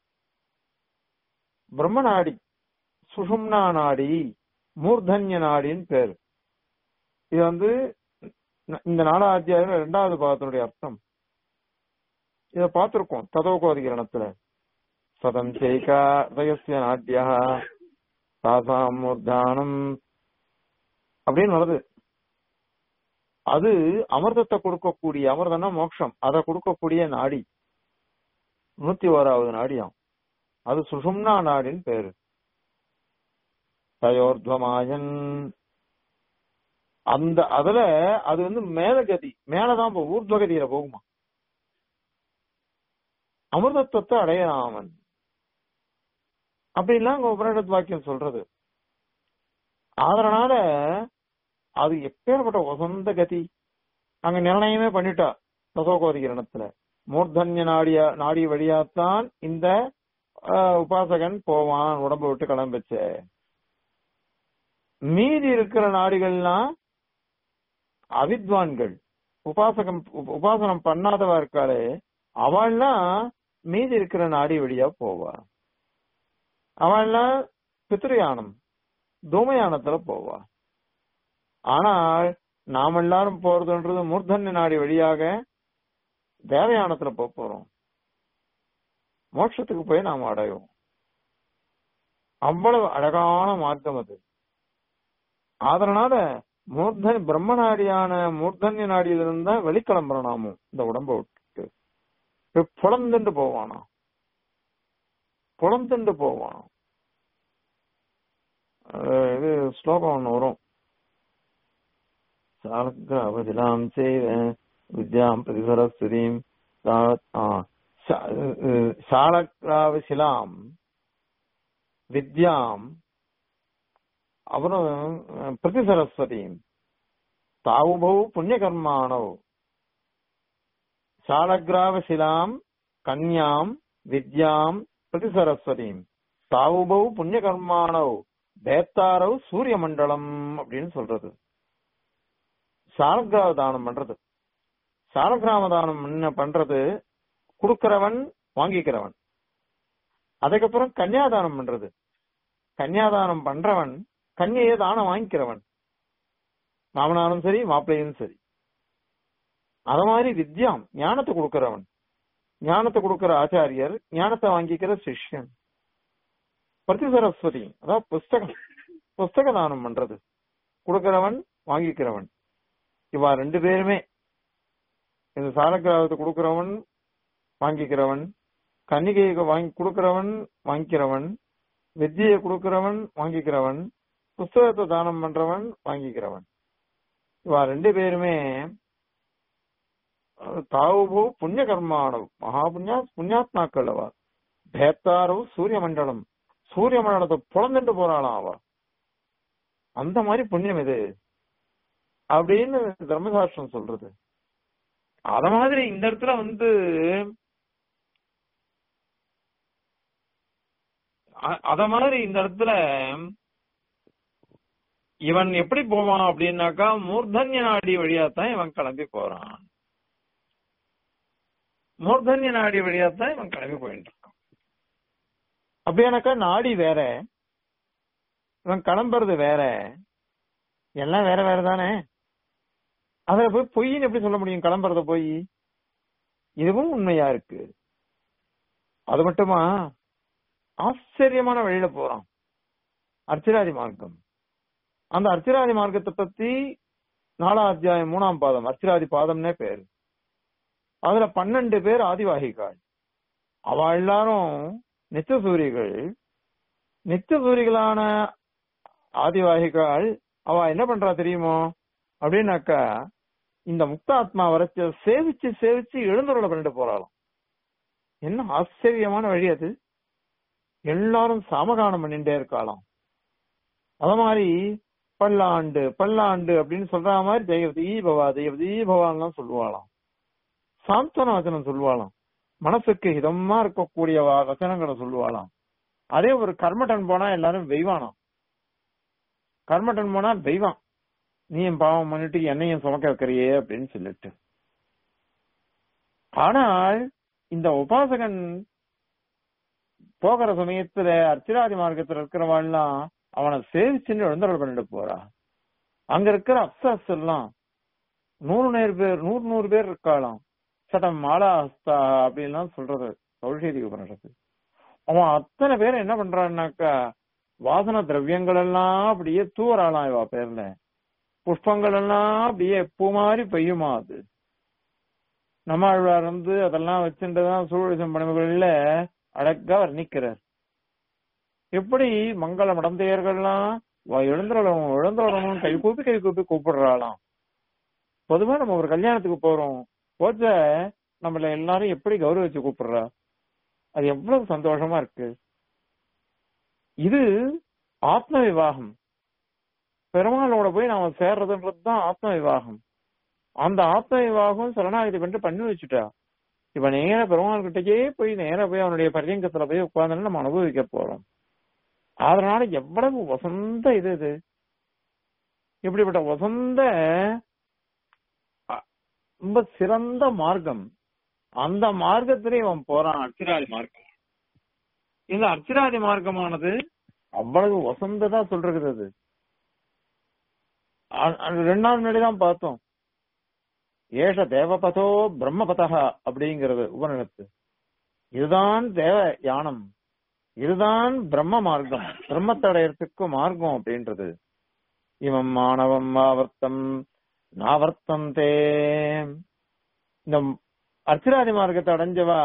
பிரம்மநாடி சுஷும்னா நாடி மூர்தன்ய நாடின்னு பேரு இது வந்து இந்த நாலாவது அத்தியாயம் இரண்டாவது பாகத்தினுடைய அர்த்தம் இத பார்த்திருக்கோம் ததோகோதிகரணத்துல சதம் சேகா ரகசிய நாட்டியா தாசாம் மூர்தானம் அப்படின்னு வருது அது அமிர்தத்தை கொடுக்கக்கூடிய அமிர்தம்னா மோட்சம் அதை கொடுக்கக்கூடிய நாடி நூத்தி ஓராவது நாடியாம் அது சுஷும்னா நாடின்னு பேரு தயோர்த்வமாயன் அந்த அதுல அது வந்து மேலகதி மேலதான் போ ஊர்துவகதியில போகுமா அமிர்தத்துவத்தை அடையலாம் அவன் அப்படின்லாம் அங்க உபனிஷத் வாக்கியம் சொல்றது அதனால அது எப்பேற்பட்ட வசந்த கதி அங்க நிர்ணயமே பண்ணிட்டா ரசோகோதிகரணத்துல மூர்தன்ய நாடிய நாடி வழியாத்தான் இந்த ஆஹ், உபாசகன் போவான் உடம்ப விட்டு கிளம்பிச்ச மீதி இருக்கிற நாடிகள்லாம் அவித்வான்கள் உபாசகம் உப- உபாசனம் பண்ணாதவா இருக்காளே அவள்லாம் மீதி இருக்கிற நாடி வழியா போவா அவள்லாம் பித்ருயானம் தூமயானத்துல போவா ஆனால் நாம் எல்லாரும் போறதுன்றது மூர்தன்ய நாடி வழியாக தேவயானத்துல போக போறோம் மோட்சத்துக்கு போய் நாம் அடைவோம் அவ்வளவு அழகான மார்க்கம் அது அதனால மூர்தன் பிரம்ம நாடியான மூர்தன்ய நாடியிலிருந்து தான் வெளிக்கிளம்புறோம் நாமும் இந்த உடம்ப விட்டுட்டு இப்ப புலந்துண்டு போவானா புலந்துண்டு போவானா அஹ் இது ஸ்லோகம் ஒண்ணு வரும் சாலகிராவதிலாம் செய்வ வித்யாம் பிரதிசரஸ்வதியும் சாலகிராவசிலாம் வித்யாம் அப்புறம் அஹ், பிரதிசரஸ்வதியும் தாவுபௌ புண்ணியகர்மாணவ் சாலகிராவசிலாம் கன்யாம் வித்யாம் பிரதிசரஸ்வதியும் தாவுபௌ புண்ணியகர்மாணவ் பேத்தாரவ் சூரிய மண்டலம் அப்படின்னு சொல்றது சாலக்கிராம தானம் பண்றது சாலக்கிராம தானம் என்ன பண்றது கொடுக்கிறவன் வாங்கிக்கிறவன் அதுக்கப்புறம் கன்னியாதானம் பண்றது கன்னியாதானம் பண்றவன் கன்னியை தானம் வாங்கிக்கிறவன் மாமனாரும் சரி மாப்பிள்ளையும் சரி அத மாதிரி வித்யாம் ஞானத்தை கொடுக்கிறவன் ஞானத்தை கொடுக்கிற ஆச்சாரியர் ஞானத்தை வாங்கிக்கிற சிஷ்யன் பிரதி சரஸ்வதி அதாவது புஸ்தகம் புஸ்தக தானம் பண்றது கொடுக்கிறவன் வாங்கிக்கிறவன் இவா ரெண்டு பேருமே இந்த சாலக்கிராமத்தை கொடுக்கிறவன் வாங்கிக்கிறவன் கன்னிகையை வாங்கி கொடுக்கிறவன் வாங்கிக்கிறவன் வித்தியை கொடுக்கிறவன் வாங்கிக்கிறவன் புஸ்தகத்தை தானம் பண்றவன் வாங்கிக்கிறவன் இவா ரெண்டு பேருமே தாவுபோ புண்ணிய கர்மானவ் மகா புண்ணியா புண்ணியாத்மாக்கள் அவ பேத்தாரவு சூரிய மண்டலம் சூரிய மண்டலத்தை புலந்துட்டு போறாளாம் அவ அந்த மாதிரி புண்ணியம் இது அப்படின்னு தர்மசாஸ்திரம் சொல்றது அத மாதிரி இந்த இடத்துல வந்து அ- அத மாதிரி இந்த இடத்துல இவன் எப்படி போவான் அப்படின்னாக்கா மூர்தன்ய நாடி வழியா தான் இவன் கிளம்பி போறான் மூர்தன்ய நாடி வழியா தான் இவன் கிளம்பி போயிட்டு இருக்கான் அப்படியானாக்கா நாடி வேற இவன் கிளம்புறது வேற எல்லாம் வேற வேற தானே அதுல போய் பொய்ன்னு எப்படி சொல்ல முடியும் கிளம்புறத போய் இதுவும் உண்மையா இருக்கு அது மட்டுமா ஆச்சரியமான வழியில போறான் அர்ச்சிராதி மார்க்கம் அந்த அர்ச்சிராதி மார்க்கத்தை பத்தி நாலாம் அத்தியாயம் மூணாம் பாதம் அர்ச்சிராதி பாதம்னே பேரு அதுல பன்னெண்டு பேர் ஆதிவாகிகள் அவ எல்லாரும் நித்திய சூரிகள் நித்திய சூரிகளான ஆதிவாகிகள் அவ என்ன பண்றா தெரியுமோ அப்படின்னாக்கா இந்த முக்தாத்மா வரைச்ச சேவிச்சு சேவிச்சு எழுந்துருளை பண்ணிட்டு போறாளாம் என்ன ஆச்சரியமான வழி அது எல்லாரும் சாமகானம் பண்ணிட்டே இருக்காளாம் அத மாதிரி பல்லாண்டு பல்லாண்டு அப்படின்னு சொல்ற மாதிரி ஜெயவதி பவா ஜெயவதி பவான்லாம் சொல்லுவாளாம் சாந்தன வச்சனம் சொல்லுவாளாம் மனசுக்கு இதமா இருக்கக்கூடிய வா- வசனங்களை சொல்லுவாளாம் அதே ஒரு கர்மட்டன் போனா எல்லாரும் வெய்வானாம் கர்மட்டன் போனா வெய்வான் நீ என் பாவம் பண்ணிட்டு என்னையும் சுமக்க வைக்கிறியே அப்படின்னு சொல்லிட்டு ஆனால் இந்த உபாசகன் போகிற சமயத்துல அர்ச்சிராதி மார்க்கத்துல இருக்கிறவாள்லாம் அவனை சேவிச்சுன்னு எழுந்தருள் பண்ணிட்டு போறா அங்க இருக்கிற அப்சஸ் எல்லாம் நூறு நேர் பேர் நூறு நூறு பேர் இருக்காளாம் சட்டம் மாலா ஹஸ்தா அப்படின்லாம் சொல்றது கௌஷேதி உபனிஷத்து அவன் அத்தனை பேர் என்ன பண்றான்னாக்கா வாசன திரவியங்கள் எல்லாம் அப்படியே தூவறாளாம் இவா பேர்ல புஷ்பங்கள் எல்லாம் அப்படியே பூ மாதிரி பெய்யுமா அது நம்மாழ்வார் வந்து அதெல்லாம் வச்சுட்டுதான் சூழலிசம் பணிவுகள்ல அழகா வர்ணிக்கிறார் எப்படி மங்கள மடந்தையர்கள்லாம் வா- எழுந்துடணும் எழுந்துடணும் கை கூப்பி கை கூப்பி கூப்பிடுறாளாம் பொதுவா நம்ம ஒரு கல்யாணத்துக்கு போறோம் போச்ச நம்மள எல்லாரும் எப்படி கௌரவிச்சு கூப்பிடுறா அது எவ்வளவு சந்தோஷமா இருக்கு இது ஆத்ம விவாகம் பெருமாளோட போய் நாம சேர்றதுன்றதுதான் ஆத்ம விவாகம் அந்த ஆத்ம விவாகம் சரணாகதி பண்ணிட்டு பண்ணி வச்சுட்டா இப்ப நேர பெருமாள் கிட்டக்கே போய் நேரா போய் அவனுடைய பரியங்கத்துல போய் உட்கார்ந்து நம்ம அனுபவிக்க போறோம் அதனால எவ்வளவு வசந்த இது இது இப்படிப்பட்ட வசந்த அ- ரொம்ப சிறந்த மார்க்கம் அந்த மார்க்கத்திலே இவன் போறான் அர்ச்சிராதி மார்க்கம் இந்த அர்ச்சிராதி மார்க்கமானது அவ்வளவு வசந்ததா சொல்றது அது அ- அது ரெண்டு நாள் முன்னாடி தான் பார்த்தோம் ஏஷ தேவபதோ பிரம்மபதா அப்படிங்கிறது உபநிடத்து இதுதான் தேவ யானம் இதுதான் பிரம்ம மார்க்கம் பிரம்மத்தை அடையறதுக்கு மார்க்கம் அப்படின்றது இவம் மாணவம் ஆவர்த்தம் நாவர்த்தந்தே இந்த அர்ச்சராதி மார்க்கத்தை அடைஞ்சவா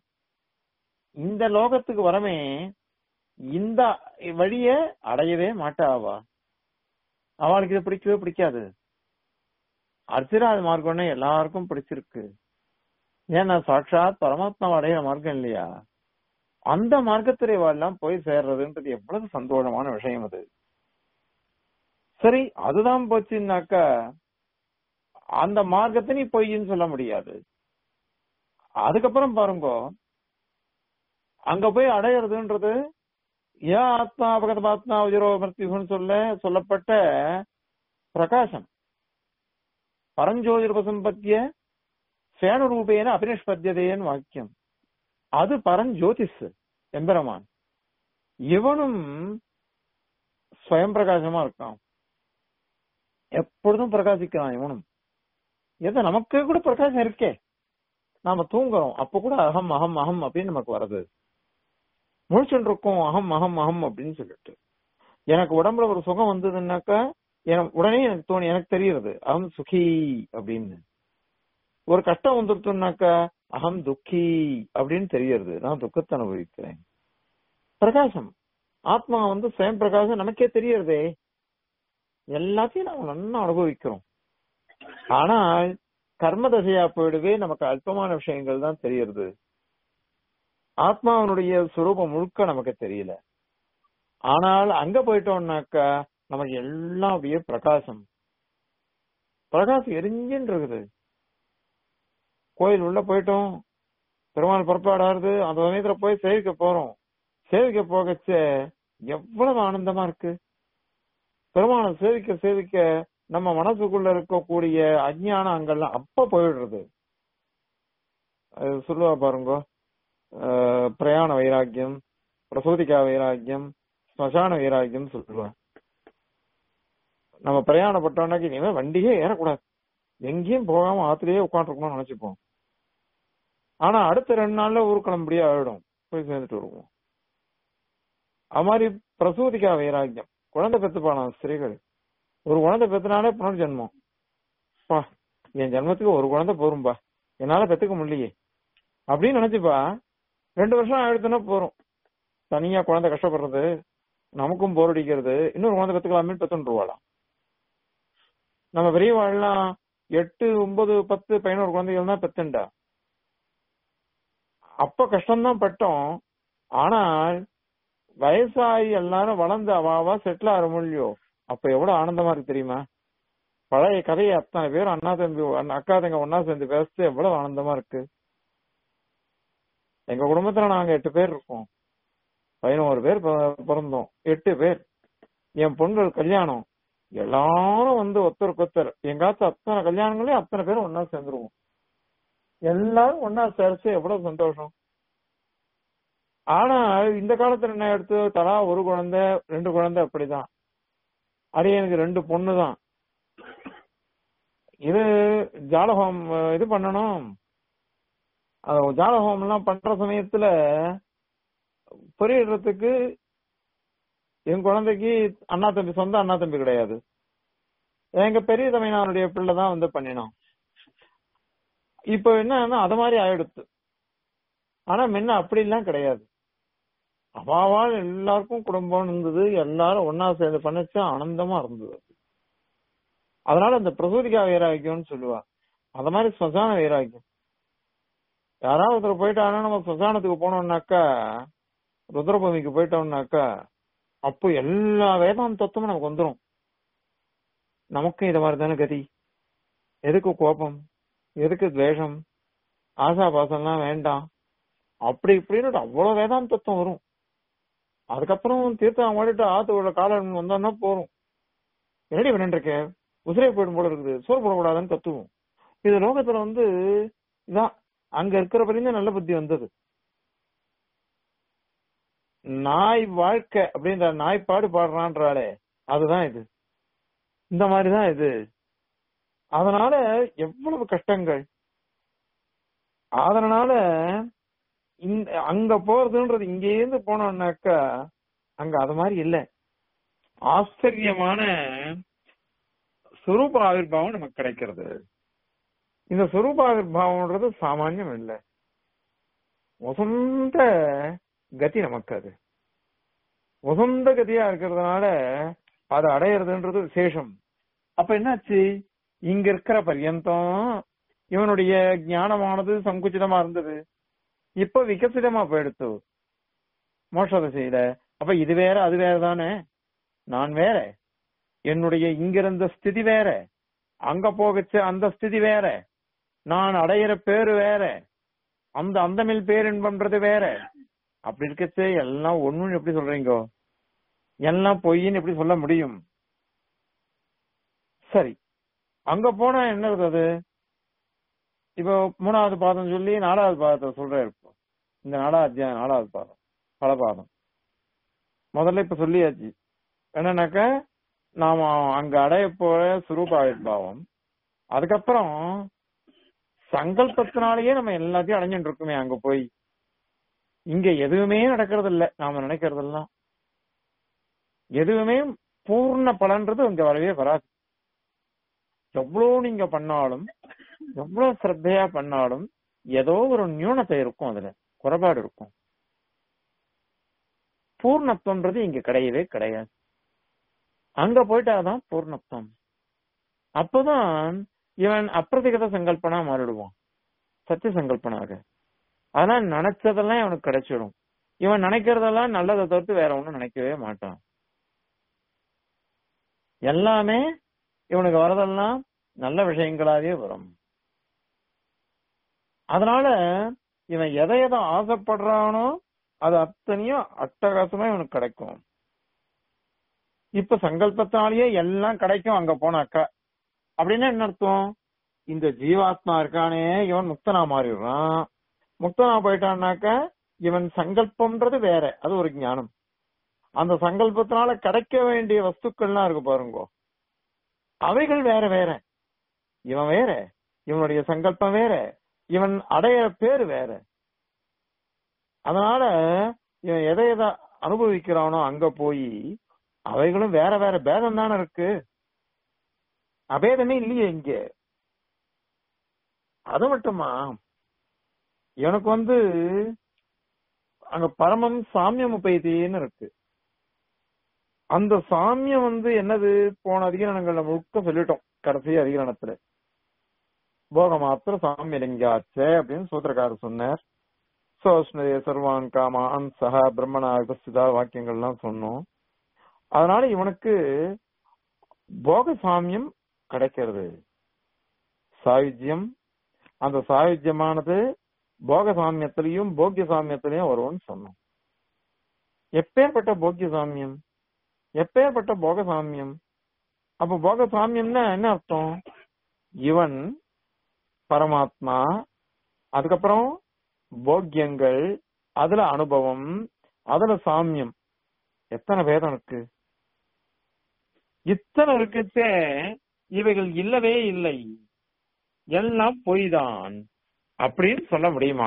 இந்த லோகத்துக்கு வரமே இந்த வழிய அடையவே மாட்டாவா அவளுக்கு இது பிடிக்கவே பிடிக்காது அர்ச்சராதி மார்க்கம்னு எல்லாருக்கும் பிடிச்சிருக்கு ஏன்னா சாட்சாத் பரமாத்மாவை அடையிற மார்க்கம் இல்லையா அந்த மார்க்கத்திலே எல்லாம் போய் சேர்றதுன்றது எவ்வளவு சந்தோஷமான விஷயம் அது சரி அதுதான் போச்சுன்னாக்கா அந்த மார்க்கத்தை நீ பொய்ன்னு சொல்ல முடியாது அதுக்கப்புறம் பாருங்க அங்க போய் அடையிறதுன்றது ஏன் ஆத்மா அபகத ஆத்மா உஜரோ மிருத்யுன்னு சொல்ல சொல்லப்பட்ட பிரகாசம் பரஞ்சோதிர்பசம்பத்திய சேனரூபேன அபினிஷ்பத்தியதேன்னு வாக்கியம் அது பரஞ்சோதிஸ் எம்பெருமான் இவனும் ஸ்வயம் பிரகாசமா இருக்கான் எப்பொழுதும் பிரகாசிக்கிறான் இவனும் எது நமக்கு கூட பிரகாசம் இருக்கே நாம தூங்குறோம் அப்ப கூட அகம் அகம் அகம் அப்படின்னு நமக்கு வருது முழிச்சுட்டு இருக்கோம் அகம் அகம் அகம் அப்படின்னு சொல்லிட்டு எனக்கு உடம்புல ஒரு சுகம் வந்ததுன்னாக்கா எனக்கு உடனே எனக்கு தோணி எனக்கு தெரியுது அகம் சுகி அப்படின்னு ஒரு கஷ்டம் வந்துருச்சுனாக்கா அகம் துக்கி அப்படின்னு தெரியறது நான் துக்கத்தை அனுபவிக்கிறேன் பிரகாசம் ஆத்மா வந்து சுயம் பிரகாசம் நமக்கே தெரியறதே எல்லாத்தையும் நாம நல்லா அனுபவிக்கிறோம் ஆனால் கர்ம தசையா போயிடவே நமக்கு அல்பமான விஷயங்கள் தான் தெரியறது ஆத்மாவனுடைய சுரூபம் முழுக்க நமக்கு தெரியல ஆனால் அங்க போயிட்டோம்னாக்கா நமக்கு எல்லாம் அப்படியே பிரகாசம் பிரகாசம் எரிஞ்சுன்னு இருக்குது கோயில் உள்ள போயிட்டோம் பெருமாள் புறப்பாடாருது அந்த சமயத்துல போய் சேவிக்க போறோம் சேவிக்க போகச்ச எவ்வளவு ஆனந்தமா இருக்கு பெருமாளை சேவிக்க சேவிக்க நம்ம மனசுக்குள்ள இருக்கக்கூடிய அஜ்ஞானம் அங்கெல்லாம் அப்ப போயிடுறது அது சொல்லுவா பாருங்க அஹ், பிரயாண வைராக்கியம் பிரசோதிக்கா வைராக்கியம் ஸ்மசான வைராக்கியம் சொல்லுவா நம்ம பிரயாணப்பட்டோம்னாக்கி இனிமே வண்டியே ஏறக்கூடாது எங்கேயும் போகாம ஆத்திலேயே உட்காந்துருக்கணும்னு நினைச்சுப்போம் ஆனா அடுத்த ரெண்டு நாள்ல ஊர் கிளம்படியா ஆயிடும் போய் சேர்ந்துட்டு வருவோம் அது மாதிரி பிரசூதிக்கா வைராக்கியம் குழந்தை பெத்துப்பான ஸ்திரீகள் ஒரு குழந்தை பெத்துனாலே புனர்ஜென்மம் பா என் ஜென்மத்துக்கு ஒரு குழந்தை போரும்பா என்னால பெத்துக்க முடியலையே அப்படின்னு நினைச்சுப்பா ரெண்டு வருஷம் ஆயிடுத்துனா போறோம் தனியா குழந்தை கஷ்டப்படுறது நமக்கும் போர் அடிக்கிறது இன்னொரு குழந்தை பெத்துக்கலாமே பெத்துன்றுவாளாம் நம்ம பெரியவாள்லாம் எட்டு ஒன்பது பத்து பதினோரு குழந்தைகள் தான் பெத்துண்டா அப்ப கஷ்டம்தான் பட்டோம் ஆனால் வயசாகி எல்லாரும் வளர்ந்து அவாவா செட்டில் ஆகிற முடியோ அப்ப எவ்வளவு ஆனந்தமா இருக்கு தெரியுமா பழைய கதையை அத்தனை பேர் அண்ணா தம்பி அண்ணா- அக்கா தங்க ஒன்னா சேர்ந்து பேசுறது எவ்வளவு ஆனந்தமா இருக்கு எங்க குடும்பத்துல நாங்க எட்டு பேர் இருக்கோம் பதினோரு பேர் பிற- பிறந்தோம் எட்டு பேர் என் பொண்கள் கல்யாணம் எல்லாரும் வந்து ஒருத்தருக்கு ஒருத்தர் எங்காச்சும் அத்தனை கல்யாணங்களையும் அத்தனை பேரும் ஒன்னா சேர்ந்துருவோம் எல்லாரும் ஒன்னா சேர்த்து எவ்வளவு சந்தோஷம் ஆனா இந்த காலத்துல என்ன எடுத்து தலா ஒரு குழந்தை ரெண்டு குழந்தை அப்படிதான் அது எனக்கு ரெண்டு பொண்ணு தான் இது ஜாலஹோம் அஹ், இது பண்ணணும் அது ஜாலஹோம் எல்லாம் பண்ற சமயத்துல பொறியிடுறதுக்கு என் குழந்தைக்கு அண்ணா தம்பி சொந்த அண்ணா தம்பி கிடையாது எங்க பெரிய தமையனாருடைய பிள்ளை தான் வந்து பண்ணினோம் இப்போ என்னன்னா அது மாதிரி ஆயிடுத்து ஆனா முன்ன அப்படி எல்லாம் கிடையாது அவாவால் எல்லாருக்கும் குடும்பம் இருந்தது எல்லாரும் ஒன்னா சேர்ந்து பண்ணிச்சா ஆனந்தமா இருந்தது அதனால அந்த பிரசூதிகா வைராக்கியம்னு சொல்லுவா அத மாதிரி ஸ்மசான வைராக்கியம் யாராவது ஒருத்தர் போயிட்டாங்கன்னா நம்ம ஸ்மசானத்துக்கு போனோம்னாக்கா ருத்ரபூமிக்கு போயிட்டோம்னாக்கா அப்போ எல்லா வேதாந்த தத்துவமும் நமக்கு வந்துரும் நமக்கும் இத மாதிரி தானே கதி எதுக்கு கோபம் எதுக்கு துவேஷம் ஆசா பாசம்லாம் வேண்டாம் அப்படி இப்படின்னு அவ்வளவு வேதாந்த தத்துவம் வரும் அதுக்கப்புறம் தீர்த்தம் ஓடிட்டு ஆத்து உள்ள காலம் வந்தோம்னா போறோம் என்னடி பண்ணிட்டு இருக்க உசிரை போயிடும் போல இருக்குது சோறு போடக்கூடாதுன்னு கத்துவோம் இது லோகத்துல வந்து இதான் அங்க இருக்கிற வரையும் நல்ல புத்தி வந்தது நாய் வாழ்க்கை அப்படின்ற நாய் பாடு பாடுறான்றாளே அதுதான் இது இந்த மாதிரிதான் இது அதனால எவ்வளவு கஷ்டங்கள் அதனால இந்த அங்க போறதுன்றது இங்க இருந்து போனோம்னாக்கா அங்க அது மாதிரி இல்ல ஆச்சரியமான சுரூப ஆவிர்வாவம் நமக்கு கிடைக்கிறது இந்த சுரூப ஆவிர்வாவம்ன்றது சாமானியம் இல்லை உசந்த கதி நமக்கு அது உசந்த கதியா இருக்கிறதுனால அதை அடையிறதுன்றது விசேஷம் அப்ப என்னாச்சு இங்க இருக்கிற பர்யந்தம் இவனுடைய ஞானமானது சங்குச்சிதமா இருந்தது இப்ப விகசிதமா போயிடுத்து மோட்ச திசையில அப்ப இது வேற அது வேற தானே நான் வேற என்னுடைய இங்க இருந்த ஸ்திதி வேற அங்க போகச்ச அந்த ஸ்திதி வேற நான் அடையிற பேரு வேற அந்த அந்தமில் பேரின்பம்ன்றது வேற அப்படி இருக்கச்சே எல்லாம் ஒண்ணுன்னு எப்படி சொல்றீங்க எல்லாம் பொய்ன்னு எப்படி சொல்ல முடியும் சரி அங்க போனா என்ன இருக்குது இப்போ மூணாவது பாதம் சொல்லி நாலாவது பாதத்தை சொல்றேன் இப்போ இந்த நாலாவது அத்தியாயம் நாலாவது பாதம் பல பாதம் முதல்ல இப்ப சொல்லியாச்சு என்னன்னாக்க நாம அங்க அடைய போற சுரூபாவிர்பாவம் அதுக்கப்புறம் சங்கல்பத்தினாலேயே நம்ம எல்லாத்தையும் அடைஞ்சுட்டு இருக்குமே அங்க போய் இங்க எதுவுமே நடக்கிறது இல்ல நாம நினைக்கிறதெல்லாம் எதுவுமே பூர்ண பலன்றது அங்க வரவே வராது எவ்வளவு நீங்க பண்ணாலும் எவ்வளவு சிரத்தையா பண்ணாலும் ஏதோ ஒரு நியூனத்தை இருக்கும் அதுல குறைபாடு இருக்கும் பூர்ணத்துவம்ன்றது இங்க கிடையவே கிடையாது அங்க போயிட்டாதான் பூர்ணத்துவம் அப்பதான் இவன் அப்பிரதிகத சங்கல்பனா மாறிடுவான் சத்திய சங்கல்பனாக அதனால நினைச்சதெல்லாம் இவனுக்கு கிடைச்சிடும் இவன் நினைக்கிறதெல்லாம் நல்லதை தவிர்த்து வேற ஒண்ணும் நினைக்கவே மாட்டான் எல்லாமே இவனுக்கு வரதெல்லாம் நல்ல விஷயங்களாவே வரும் அதனால இவன் எதை எதை ஆசைப்படுறானோ அது அத்தனையும் அட்டகாசமா இவனுக்கு கிடைக்கும் இப்ப சங்கல்பத்தாலேயே எல்லாம் கிடைக்கும் அங்க போனாக்கா அப்படின்னா என்ன அர்த்தம் இந்த ஜீவாத்மா இருக்கானே இவன் முக்தனா மாறிடுறான் முக்தனா போயிட்டான்னாக்கா இவன் சங்கல்பம்ன்றது வேற அது ஒரு ஞானம் அந்த சங்கல்பத்தினால கிடைக்க வேண்டிய வஸ்துக்கள்லாம் இருக்கு பாருங்க அவைகள் வேற வேற இவன் வேற இவனுடைய சங்கல்பம் வேற இவன் அடைய பேரு வேற அதனால இவன் எதை எதை அனுபவிக்கிறானோ அங்க போய் அவைகளும் வேற வேற பேதம் தானே இருக்கு அபேதமே இல்லையே இங்க அது மட்டுமா எனக்கு வந்து அங்க பரமம் சாமியம் உபயத்தின்னு இருக்கு அந்த சாமியம் வந்து என்னது போன அதிகரணங்கள்ல முழுக்க சொல்லிட்டோம் கடைசி அதிகரணத்துல போக மாத்திர சாமிய லிங்காச்சே அப்படின்னு சூத்திரக்காரர் சொன்னார் சோஷ்ணதே சர்வான் காமான் சஹா பிரம்மணா விபஸ்திதா வாக்கியங்கள்லாம் சொன்னோம் அதனால இவனுக்கு போக சாமியம் கிடைக்கிறது சாயுஜ்யம் அந்த சாயுஜ்யமானது போக சாமியத்திலையும் போக்கிய சாமியத்திலையும் வரும்னு சொன்னோம் எப்பேற்பட்ட போக்கிய சாமியம் எப்பேற்பட்ட போக சாமியம் அப்ப போக சாமியம்னா என்ன அர்த்தம் இவன் பரமாத்மா அதுக்கப்புறம் போக்கியங்கள் அதுல அனுபவம் அதுல சாமியம் எத்தனை பேதம் இருக்கு இத்தனை இருக்குச்சே இவைகள் இல்லவே இல்லை எல்லாம் பொய் தான் அப்படின்னு சொல்ல முடியுமா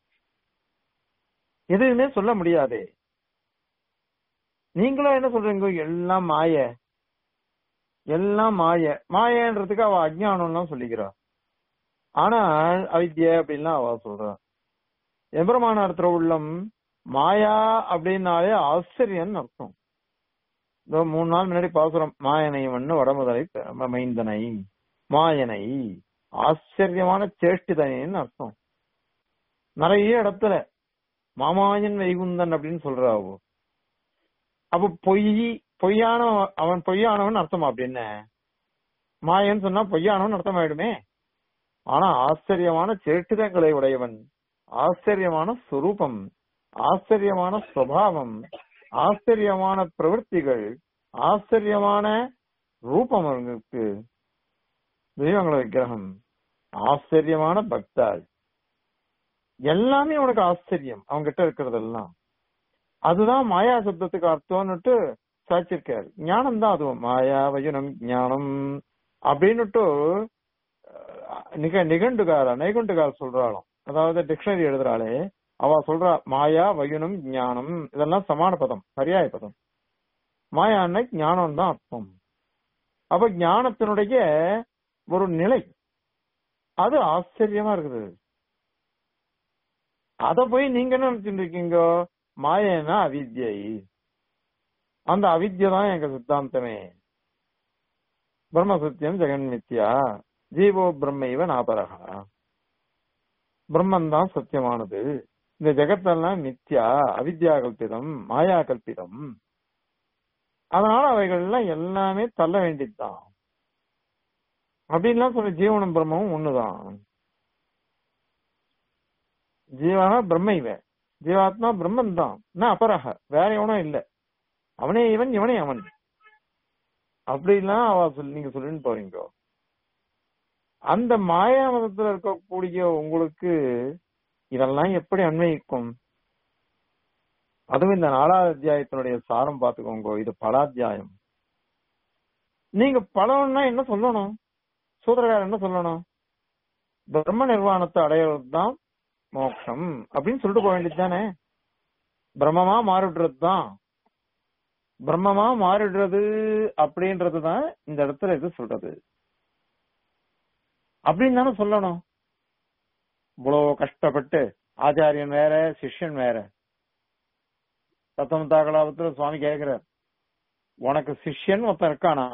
எதுவுமே சொல்ல முடியாது நீங்களும் என்ன சொல்றீங்க எல்லாம் மாய எல்லாம் மாய மாயன்றதுக்கு அவ அஜ்ஞானம்லாம் சொல்லிக்கிறா ஆனால் அவித்ய அப்படின்லாம் அவ சொல்றா எபிரமான அர்த்த உள்ளம் மாயா அப்படின்னாலே ஆச்சரியன்னு அர்த்தம் இதோ மூணு நாள் முன்னாடி பாசுறோம் மாயனை மண்ணு வடமுதலை மைந்தனை மாயனை ஆச்சரியமான சேஷ்டிதனின்னு அர்த்தம் நிறைய இடத்துல மாமாயன் வைகுந்தன் அப்படின்னு சொல்றாவோ அப்ப பொய் பொய்யான அவன் பொய்யானவன் அர்த்தமா அப்படின்னு மாயன்னு சொன்னா பொய்யானவன் அர்த்தம் ஆயிடுமே ஆனா ஆச்சரியமான சேட்டுதங்களை உடையவன் ஆச்சரியமான சுரூபம் ஆச்சரியமான சுவாவம் ஆச்சரியமான பிரவൃத்திகள் ஆச்சரியமான ரூபம் இருக்கு தெய்வங்கள விக்கிரகம் ஆச்சரியமான பக்தாள் எல்லாமே உனக்கு ஆச்சரியம் அவங்க கிட்ட இருக்கிறதெல்லாம் அதுதான் மாயா சப்தத்துக்கு அர்த்தம்னுட்டு சாச்சிருக்காரு ஞானம் தான் அதுவும் மாயா வயுனம் ஞானம் அப்படின்னுட்டு அஹ், நிக நிகண்டுகாரா நைகுண்டுகார் சொல்றாளாம் அதாவது டிக்ஷனரி எழுதுறாளே அவ சொல்றா மாயா வயுனம் ஞானம் இதெல்லாம் சமான பதம் பரியாய பதம் மாயான்னா ஞானம் தான் அர்த்தம் அப்ப ஞானத்தினுடைய ஒரு நிலை அது ஆச்சரியமா இருக்குது அத போய் நீங்க என்ன நினைச்சுட்டு இருக்கீங்க மாயனா அவித்யை அந்த அவித்யை தான் எங்க சித்தாந்தமே பிரம்ம சத்தியம் ஜெகன் மித்யா ஜீவோ பிரம்மைவ நாபரகா பிரம்மன் தான் சத்தியமானது இந்த ஜெகத்தெல்லாம் மித்யா அவித்யா கல்பிதம் மாயா கல்பிதம் அதனால அவைகள் எல்லாம் எல்லாமே தள்ள வேண்டியதுதான் அப்படின்லாம் சொல்லி ஜீவனும் பிரம்மமும் ஒண்ணுதான் ஜீவனா பிரம்மைவ ஜீவாத்மா பிரம்மன் தான் நான் அபரக வேற எவனும் இல்ல அவனே இவன் இவனே அவன் அப்படிலாம் அவ சொல்லி நீங்க சொல்லின்னு போறீங்க அந்த மாயா மதத்துல இருக்கக்கூடிய உங்களுக்கு இதெல்லாம் எப்படி அன்வயிக்கும் அதுவும் இந்த நாலாவது அத்தியாயத்தினுடைய சாரம் பார்த்துக்கோங்க இது பலாத்தியாயம் நீங்க பலம்னா என்ன சொல்லணும் சூத்திரக்காரர் என்ன சொல்லணும் பிரம்ம நிர்வாணத்தை அடையிறது தான் மோட்சம் அப்படின்னு சொல்லிட்டு போக வேண்டியது தானே பிரம்மமா மாறிடுறது தான் பிரம்மமா மாறிடுறது அப்படின்றது தான் இந்த இடத்துல இது சொல்றது அப்படின்னு தானே சொல்லணும் இவ்வளவு கஷ்டப்பட்டு ஆச்சாரியன் வேற சிஷ்யன் வேற சத்தம் தாகலாபத்துல சுவாமி கேக்குறார் உனக்கு சிஷ்யன் ஒருத்தன் இருக்கானா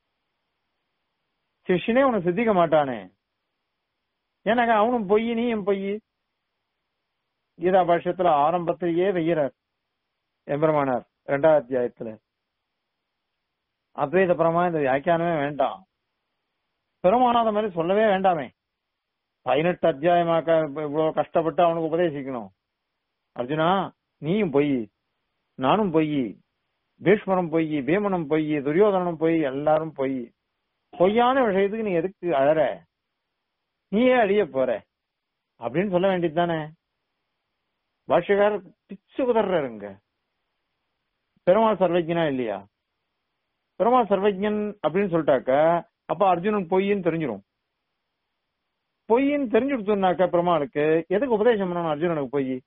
சிஷ்யனே உனக்கு சித்திக்க மாட்டானே ஏன்னாங்க அவனும் பொய் நீயும் பொய் கீதா பாஷ்யத்துல ஆரம்பத்திலேயே வெய்யறார் எம்பெருமானார் ரெண்டாவது அத்தியாயத்துல அத்வைத பரமா இந்த வியாக்கியானமே வேண்டாம் பெருமானாத மாதிரி சொல்லவே வேண்டாமே பதினெட்டு அத்தியாயமாக்க இவ்வளவு கஷ்டப்பட்டு அவனுக்கு உபதேசிக்கணும் அர்ஜுனா நீயும் பொய் நானும் பொய் பீஷ்மரம் பொய் பீமனும் பொய் துரியோதனனும் பொய் எல்லாரும் பொய் பொய்யான விஷயத்துக்கு நீ எதுக்கு அழற நீயே அழிய போற அப்படின்னு சொல்ல வேண்டியது தானே பாஷ்யக்காரர் பிச்சு குதர்றாருங்க பெருமாள் சர்வஜனா இல்லையா பெருமாள் சர்வஜன் அப்படின்னு சொல்லிட்டாக்க அப்ப அர்ஜுனன் பொய்ன்னு தெரிஞ்சிடும் பொய்ன்னு தெரிஞ்சுடுச்சுனாக்க பெருமாளுக்கு எதுக்கு உபதேசம் பண்ணணும் அர்ஜுனனுக்கு பொய்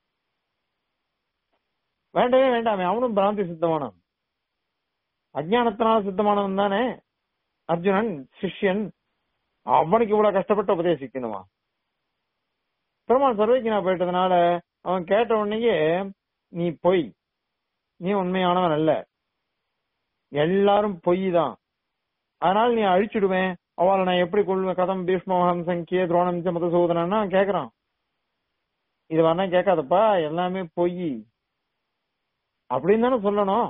வேண்டவே வேண்டாமே அவனும் பிராந்தி சித்தமானவன் அஜானத்தினால சித்தமானவன் தானே அர்ஜுனன் சிஷ்யன் அவனுக்கு இவ்வளவு கஷ்டப்பட்டு உபதேசிக்கணுமா பெருமாள் சர்வஜனா போயிட்டதுனால அவன் கேட்ட உடனேயே நீ பொய் நீ உண்மையானவன் அல்ல எல்லாரும் பொய் தான் அதனால நீ அழிச்சிடுவேன் அவளை நான் எப்படி கொள்வேன் கதம் பீஷ்மோகம் சங்கிய துரோணம் மதுசூதனா கேக்குறான் இது வரனா கேட்காதப்பா எல்லாமே பொய் அப்படின்னு தானே சொல்லணும்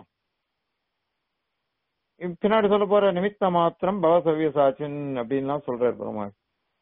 இப்ப பின்னாடி சொல்ல போற நிமித்த மாத்திரம் பவ சவ்யசாச்சின் அப்படின்லாம் சொல்றாரு பெருமாள்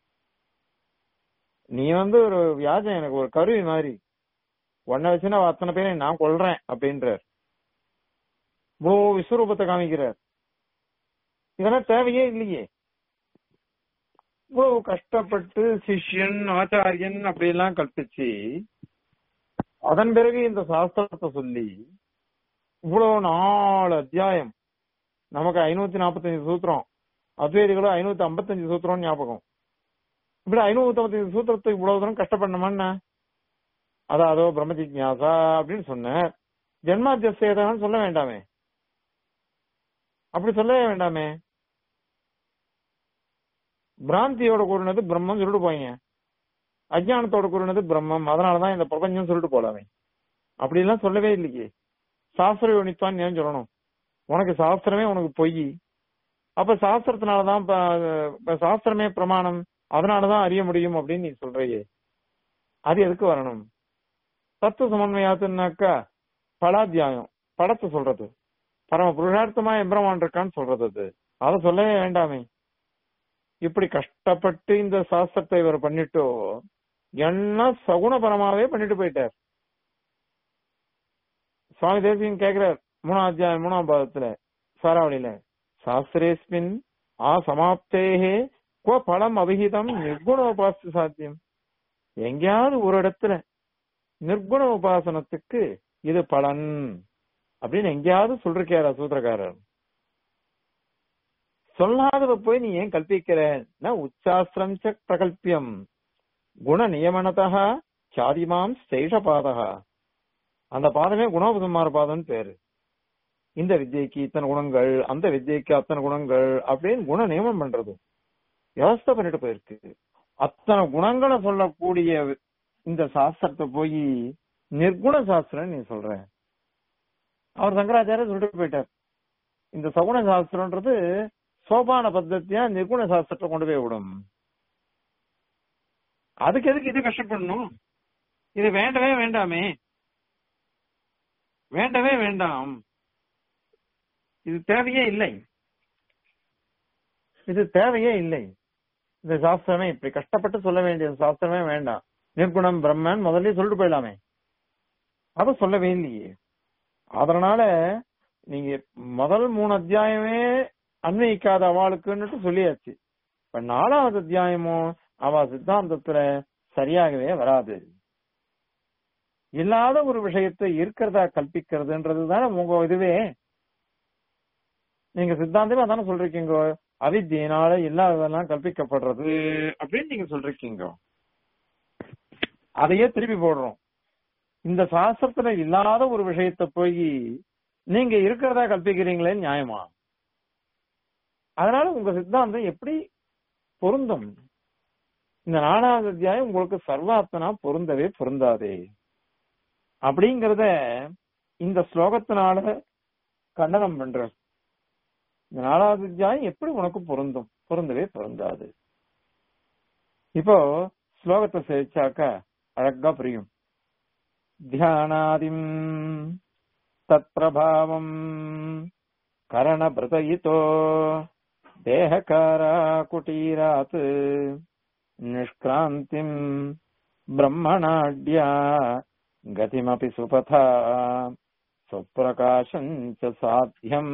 நீ வந்து ஒரு வியாஜம் எனக்கு ஒரு கருவி மாதிரி உன்னை வச்சு நான் அத்தனை பேரை நான் கொள்றேன் அப்படின்றார் ஓ விஸ்வரூபத்தை காமிக்கிறார் இதெல்லாம் தேவையே இல்லையே இவ்வளவு கஷ்டப்பட்டு சிஷ்யன் ஆச்சாரியன் அப்படிலாம் கற்பிச்சு அதன் பிறகு இந்த சாஸ்திரத்தை சொல்லி இவ்வளவு நாலு அத்தியாயம் நமக்கு ஐநூத்தி நாற்பத்தஞ்சு சூத்திரம் அத்வைதிகளும் ஐநூத்தி ஐம்பத்தஞ்சு சூத்திரம் ஞாபகம் இப்படி ஐநூத்தி ஐம்பத்தஞ்சு சூத்திரத்துக்கு இவ்வளவு தூரம் கஷ்டப்படணுமா அதாதோ பிரம்ம ஜிக்யாசா அப்படின்னு சொன்ன ஜென்மாத்தியசேதான்னு சொல்ல வேண்டாமே அப்படி சொல்லவே வேண்டாமே பிராந்தியோட கூறினது பிரம்மம் சொல்லிட்டு போயீங்க அஜானத்தோட கூறினது பிரம்மம் அதனாலதான் இந்த பிரபஞ்சம் சொல்லிட்டு போலாமே அப்படி எல்லாம் சொல்லவே இல்லையே சாஸ்திர யோனித்தான் ஏன் சொல்லணும் உனக்கு சாஸ்திரமே உனக்கு பொய் அப்ப சாஸ்திரத்தினாலதான் ப- ப- சாஸ்திரமே பிரமாணம் அதனாலதான் அறிய முடியும் அப்படின்னு நீ சொல்றையே அது எதுக்கு வரணும் தத்துவ சமன்வயாத்துனாக்கா பலாத்தியாயம் படத்தை சொல்றது பரம புருஷார்த்தமா எம்பிரமான் இருக்கான்னு சொல்றது அது அதை சொல்லவே வேண்டாமே இப்படி கஷ்டப்பட்டு இந்த சாஸ்திரத்தை இவர் பண்ணிட்டோ எல்லாம் சகுணபரமாவே பண்ணிட்டு போயிட்டார் சுவாமி தேசியன் கேக்குறார் மூணாம் அத்தியாயம் மூணாம் பாதத்துல சாராவளியில சாஸ்திரேஸ்மின் ஆ சமாப்தேகே கோ பலம் அபிஹிதம் நிர்குண உபாச சாத்தியம் எங்கேயாவது ஒரு இடத்துல நிர்குண உபாசனத்துக்கு இது பலன் அப்படின்னு எங்கேயாவது சொல்லிருக்காரா சூத்திரக்காரர் சொல்லாதத போய் நீ ஏன் கல்பிக்கிற ந உச்சாஸ்திரம் ச பிரகல்பியம் குண நியமனதா சாதிமாம் சேஷ பாதகா அந்த பாதமே குணோபசம்மார பாதம்னு பேரு இந்த வித்யைக்கு இத்தனை குணங்கள் அந்த வித்யைக்கு அத்தனை குணங்கள் அப்படின்னு குண நியமனம் பண்றது வியவஸ்தை பண்ணிட்டு போயிருக்கு அத்தனை குணங்களை சொல்லக்கூடிய இந்த சாஸ்திரத்தை போய் நிர்குண சாஸ்திரம் நீ சொல்ற அவர் சங்கராச்சாரிய சொல்லிட்டு போயிட்டார் இந்த சகுண சாஸ்திரம்ன்றது சோபான பத்தத்தியா நிர்குண சாஸ்திரத்தை கொண்டு போய் விடும் அதுக்கு எதுக்கு இது கஷ்டப்படணும் இது வேண்டவே வேண்டாமே வேண்டவே வேண்டாம் இது தேவையே இல்லை இது தேவையே இல்லை இந்த சாஸ்திரமே இப்படி கஷ்டப்பட்டு சொல்ல வேண்டிய சாஸ்திரமே வேண்டாம் நிர்குணம் பிரம்மன் முதல்ல சொல்லிட்டு போயிடலாமே அத சொல்லவே இல்லையே அதனால நீங்க முதல் மூணு அத்தியாயமே அன்வயிக்காத அவளுக்குன்னுட்டு சொல்லியாச்சு இப்ப நாலாவது அத்தியாயமும் அவ சித்தாந்தத்துல சரியாகவே வராது இல்லாத ஒரு விஷயத்தை இருக்கிறதா கல்பிக்கிறதுன்றது தானே உங்க இதுவே நீங்க சித்தாந்தமே அதானே சொல்றீங்க அவித்தியினால இல்லாததெல்லாம் கல்பிக்கப்படுறது அப்படின்னு நீங்க சொல்றீங்க அதையே திருப்பி போடுறோம் இந்த சாஸ்திரத்துல இல்லாத ஒரு விஷயத்த போய் நீங்க இருக்கிறதா கல்பிக்கிறீங்களே நியாயமா அதனால உங்க சித்தாந்தம் எப்படி பொருந்தும் இந்த நாலாவது அத்தியாயம் உங்களுக்கு சர்வாத்தனா பொருந்தவே பொருந்தாதே அப்படிங்கறத இந்த ஸ்லோகத்தினால கண்டனம் பண்ற இந்த நாலாவது அத்தியாயம் எப்படி உனக்கு பொருந்தும் பொருந்தவே பொருந்தாது இப்போ ஸ்லோகத்தை சேவிச்சாக்க அழகா புரியும் தியானாதிம் தத் பிரபாவம் கரணபிரதயிதோ தேககாரா குட்டீராத் நிஷ்கிராந்திம் பிரம்மணாட்யா गतिमपि सुपथा स्वप्रकाशम् च साध्यम्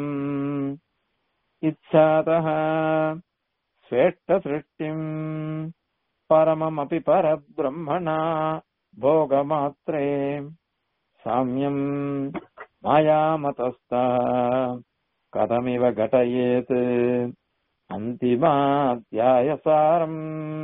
इच्छातः स्वेष्टसृष्टिम् परममपि परब्रह्मणा भोगमात्रे साम्यम् मायामतस्तः कथमिव घटयेत् अन्तिमाध्यायसारम्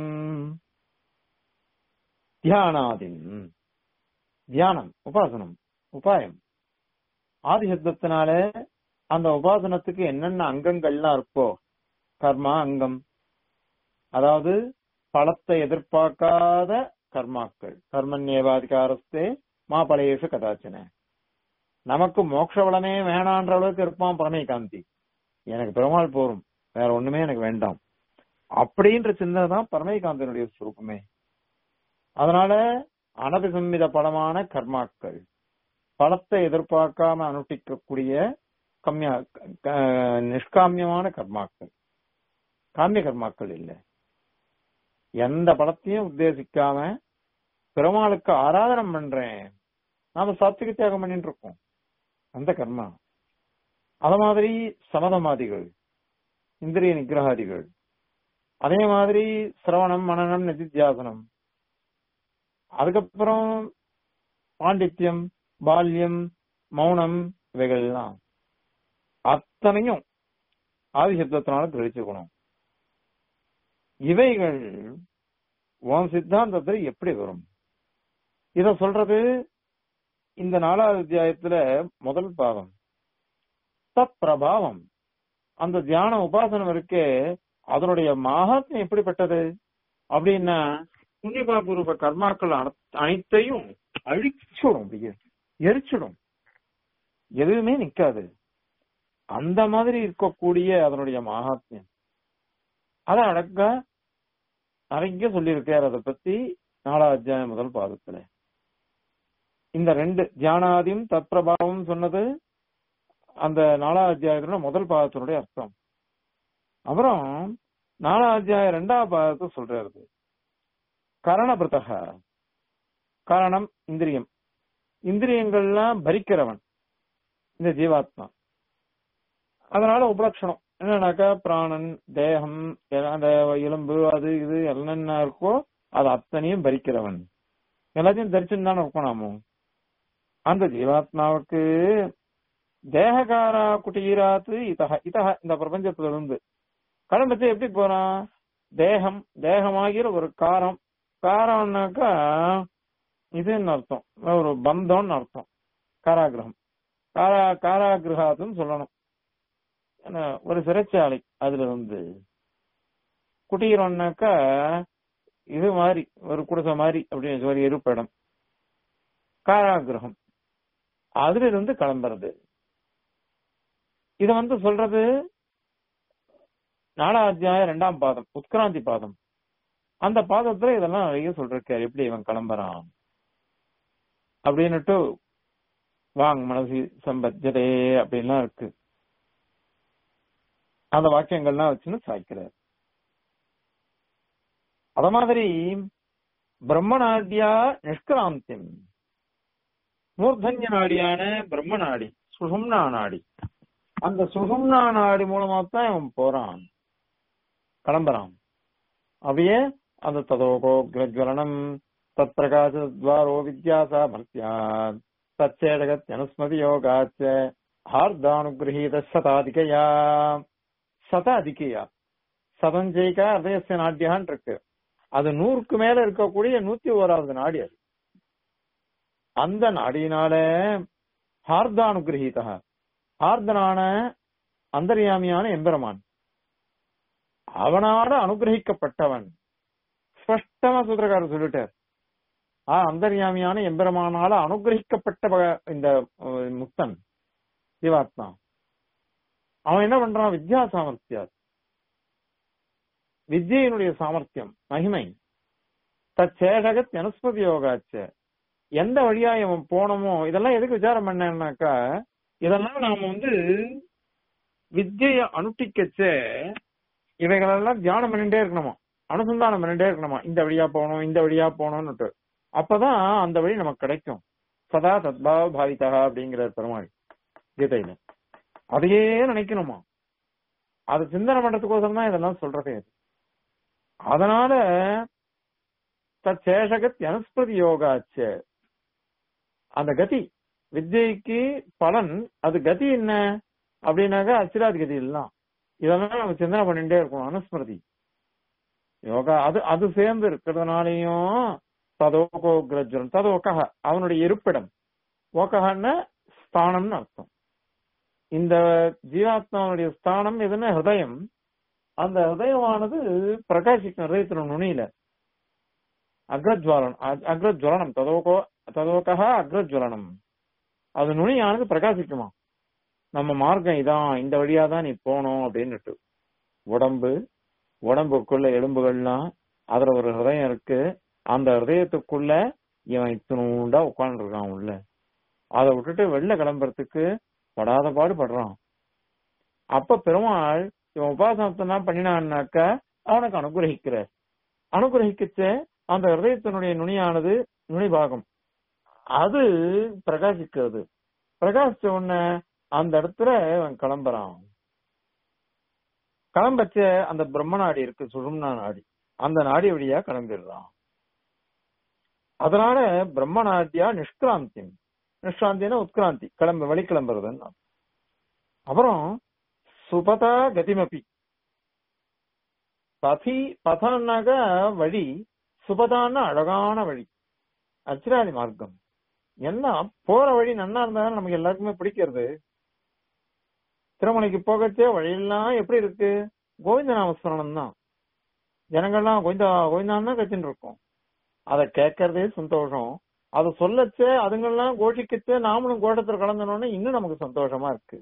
ध्यानादिम् தியானம் உபாசனம் உபாயம் ஆதி சப்தத்தினால அந்த உபாசனத்துக்கு என்னென்ன அங்கங்கள்லாம் இருக்கோ கர்மா அங்கம் அதாவது பலத்தை எதிர்பார்க்காத கர்மாக்கள் கர்மன்யேவாதிகாரஸ்தே மாபலேஷு கதாச்சன நமக்கு மோட்ச வளமே வேணான்ற அளவுக்கு இருப்பான் பரமை காந்தி எனக்கு பெருமாள் போரும் வேற ஒண்ணுமே எனக்கு வேண்டாம் அப்படின்ற சிந்தனை தான் பரமைகாந்தனுடைய சுரூபமே அதனால அனபிசம்மித பலமான கர்மாக்கள் பலத்தை எதிர்பார்க்காம அனுஷ்டிக்கக்கூடிய கம்யா நிஷ்காமியமான கர்மாக்கள் காமிய கர்மாக்கள் இல்லை எந்த பலத்தையும் உத்தேசிக்காம பெருமாளுக்கு ஆராதனம் பண்றேன் நாம சாத்விக தியாகம் பண்ணிட்டு இருக்கோம் அந்த கர்மா அத மாதிரி சமதமாதிகள் இந்திரிய நிகிரகாதிகள் அதே மாதிரி சிரவணம் மனநம் நிதித்தியாசனம் அதுக்கப்புறம் பாண்டித்யம் பால்யம் மௌனம் இவைகள்லாம் அத்தனையும் ஆதிசப்தத்தினால கிரகிச்சுக்கணும் இவைகள் உன் சித்தாந்தத்துல எப்படி வரும் இத சொல்றது இந்த நாலாவது அத்தியாயத்துல முதல் பாகம் தத் பிரபாவம் அந்த தியான உபாசனம் இருக்கே அதனுடைய மகாத்மியம் எப்படிப்பட்டது அப்படின்னா புண்ணியபாபூர்வ கர்மாக்கள் அனைத்தையும் அழிச்சிடும் அப்படியே எரிச்சிடும் எதுவுமே நிக்காது அந்த மாதிரி இருக்கக்கூடிய அதனுடைய மகாத்மியம் அத அடக்க நிறைய சொல்லியிருக்கார் அதை பத்தி நாலாவது அத்தியாயம் முதல் பாதத்துல இந்த ரெண்டு தியானாதியும் தத்பிரபாவம் சொன்னது அந்த நாலாவது அத்தியாயத்துல முதல் பாதத்தினுடைய அர்த்தம் அப்புறம் நாலாவது அத்தியாயம் ரெண்டாவது பாதத்தை சொல்றாரு கரணபிரதக காரணம் இந்திரியம் இந்திரியங்கள்லாம் பரிக்கிறவன் இந்த ஜீவாத்மா அதனால உபலட்சணம் என்னன்னாக்கா பிராணன் தேகம் எல்லாம் அந்த எலும்பு அது இது எல்லாம் என்ன இருக்கோ அது அத்தனையும் பறிக்கிறவன் எல்லாத்தையும் தரிச்சுன்னு தானே இருக்கோம் நாமும் அந்த ஜீவாத்மாவுக்கு தேககாரா குட்டீராத்து இதக இதக இந்த பிரபஞ்சத்துல இருந்து கடம்பத்தை எப்படி போறான் தேகம் தேகமாகிற ஒரு காரம் காரம்னாக்கா இதுன்னு அர்த்தம் ஒரு பந்தம்னு அர்த்தம் காராகிரகம் காரா காராகிரகாத்துன்னு சொல்லணும் ஏன்னா, ஒரு சிறைச்சாலை அதுல இருந்து குட்டீரம்னாக்கா இது மாதிரி ஒரு குடிசை மாதிரி அப்படின்னு ஒரு இருப்பிடம் காராகிரகம் அதுல இருந்து கிளம்புறது இத வந்து சொல்றது நாலாம் அத்தியாயம் ரெண்டாம் பாதம் உத்கிராந்தி பாதம் அந்த பாதத்துல இதெல்லாம் நிறைய சொல்றாரு எப்படி இவன் கிளம்புறான் அப்படின்னுட்டு வாங் மனசி சம்பஜதே அப்படின்லாம் இருக்கு அந்த வாக்கியங்கள்லாம் வச்சுன்னு சாய்க்கிறார் அத மாதிரி பிரம்மநாடியா நிஷ்கிராந்திம் மூர்தன்ய நாடியான பிரம்ம நாடி சுஷும்னா நாடி அந்த சுஷும்னா நாடி மூலமா தான் இவன் போறான் கிளம்புறான் அப்படியே அந்த ததோகோ கிரஜ்வலனம் தத் பிரகாசத்வாரோ வித்யாசா பக்தியா தச்சேடகத் அனுஸ்மதி யோகாச்ச ஹார்தானுகிரகீத சதாதிகையா சதாதிகையா சதஞ்செய்கா ஹதயசிய நாட்டியான் இருக்கு அது நூறுக்கு மேல இருக்கக்கூடிய நூத்தி ஓராவது நாடி அது அந்த நாடியினால ஹார்தானுகிரகீதா ஹார்தனான அந்தர்யாமியான எம்பெருமான் அவனால அனுகிரகிக்கப்பட்டவன் ஸ்பஷ்டமா சூத்திரக்காரர் சொல்லிட்டார் ஆ அந்தர்யாமியான எம்பெருமானால அனுகிரகிக்கப்பட்ட பக- இந்த அஹ், முக்தன் ஜீவாத்மா அவன் என்ன பண்றான் வித்யா சாமர்த்தியா வித்யினுடைய சாமர்த்தியம் மகிமை தச்சேஷகத் அனுஸ்மதி யோகாச்ச எந்த வழியா இவன் போனோமோ இதெல்லாம் எதுக்கு விசாரம் பண்ணேன்னாக்கா இதெல்லாம் நாம வந்து வித்யை அனுஷ்டிக்கச்ச இவைகளெல்லாம் தியானம் பண்ணிட்டே இருக்கணுமா அனுசந்தானம் பண்ணிட்டே இருக்கணுமா இந்த வழியா போகணும் இந்த வழியா போகணும்னுட்டு அப்பதான் அந்த வழி நமக்கு கிடைக்கும் சதா தத்பாவ பாவிதா அப்படிங்கிற பெருமாள் கீதையில அதையே நினைக்கணுமா அது சிந்தனை பண்றதுக்கோசரம் தான் இதெல்லாம் சொல்றதே அது. அதனால தச்சேஷகத் அனுஸ்பிருதி யோகாச்ச அந்த கதி வித்யைக்கு பலன் அது கதி என்ன அப்படின்னாக்கா அச்சிராதி கதி எல்லாம் இதெல்லாம் நம்ம சிந்தனை பண்ணிட்டே இருக்கணும் அனுஸ்மிருதி யோகா அது அது சேர்ந்து இருக்கிறதுனாலையும் ததோகோ கிரஜ்வரம் ததோகஹ அவனுடைய இருப்பிடம் ஓகஹன்னா ஸ்தானம்னு அர்த்தம் இந்த ஜீவாத்மாவுடைய ஸ்தானம் எதுன்னா ஹிருதயம் அந்த ஹிருதயமானது பிரகாசிக்கும் ஹிருதயத்தின நுனியில அக்ரஜ்வாலனம் அ- அக்ரஜ்வலனம் ததோகோ ததோகா அக்ரஜ்வலனம் அது நுனியானது பிரகாசிக்குமா நம்ம மார்க்கம் இதான் இந்த வழியா தான் நீ போகணும் அப்படின்னுட்டு உடம்பு உடம்புக்குள்ள எலும்புகள்லாம் அதுல ஒரு ஹிருதயம் இருக்கு அந்த ஹிருதயத்துக்குள்ள இவன் இத்தினூண்டா உட்கார்ந்து இருக்கான் உள்ள அதை விட்டுட்டு வெளில கிளம்புறதுக்கு படாத பாடு படுறான் அப்ப பெருமாள் இவன் உபாசனத்தெல்லாம் பண்ணினான்னாக்கா அவனுக்கு அனுகிரகிக்கிறார் அனுகிரகிக்கச்ச அந்த ஹிருதயத்தினுடைய நுனியானது நுனி பாகம் அது பிரகாசிக்கிறது பிரகாசிச்ச உடனே அந்த இடத்துல அவன் கிளம்புறான் கிளம்பச்ச அந்த பிரம்ம நாடி இருக்கு சுழும்னா நாடி அந்த நாடி வழியா கிளம்பிடுறான் அதனால பிரம்ம நாட்டியா நிஷ்கிராந்தி நிஷ்கிராந்தினா உட்கிராந்தி கிளம்ப வழி கிளம்புறதுன்னு அர்த்தம். அப்புறம் சுபதா கதிமபி பதி பதம்னாக்க வழி சுபதான்னா அழகான வழி அச்சிராதி மார்க்கம் என்ன போற வழி நன்னா இருந்தாலும் நமக்கு எல்லாருக்குமே பிடிக்கிறது திருமலைக்கு போகச்சே வழியெல்லாம் எப்படி இருக்கு கோவிந்த நாமஸ்மரணம் தான் ஜனங்கள்லாம் கோவிந்தா கோவிந்தான் தான் கத்தின்னு இருக்கும் அதை கேட்கறதே சந்தோஷம் அதை சொல்லச்சே அதுங்கெல்லாம் கோஷிக்கச்சே நாமளும் கோட்டத்துல கலந்தனோடனே இன்னும் நமக்கு சந்தோஷமா இருக்கு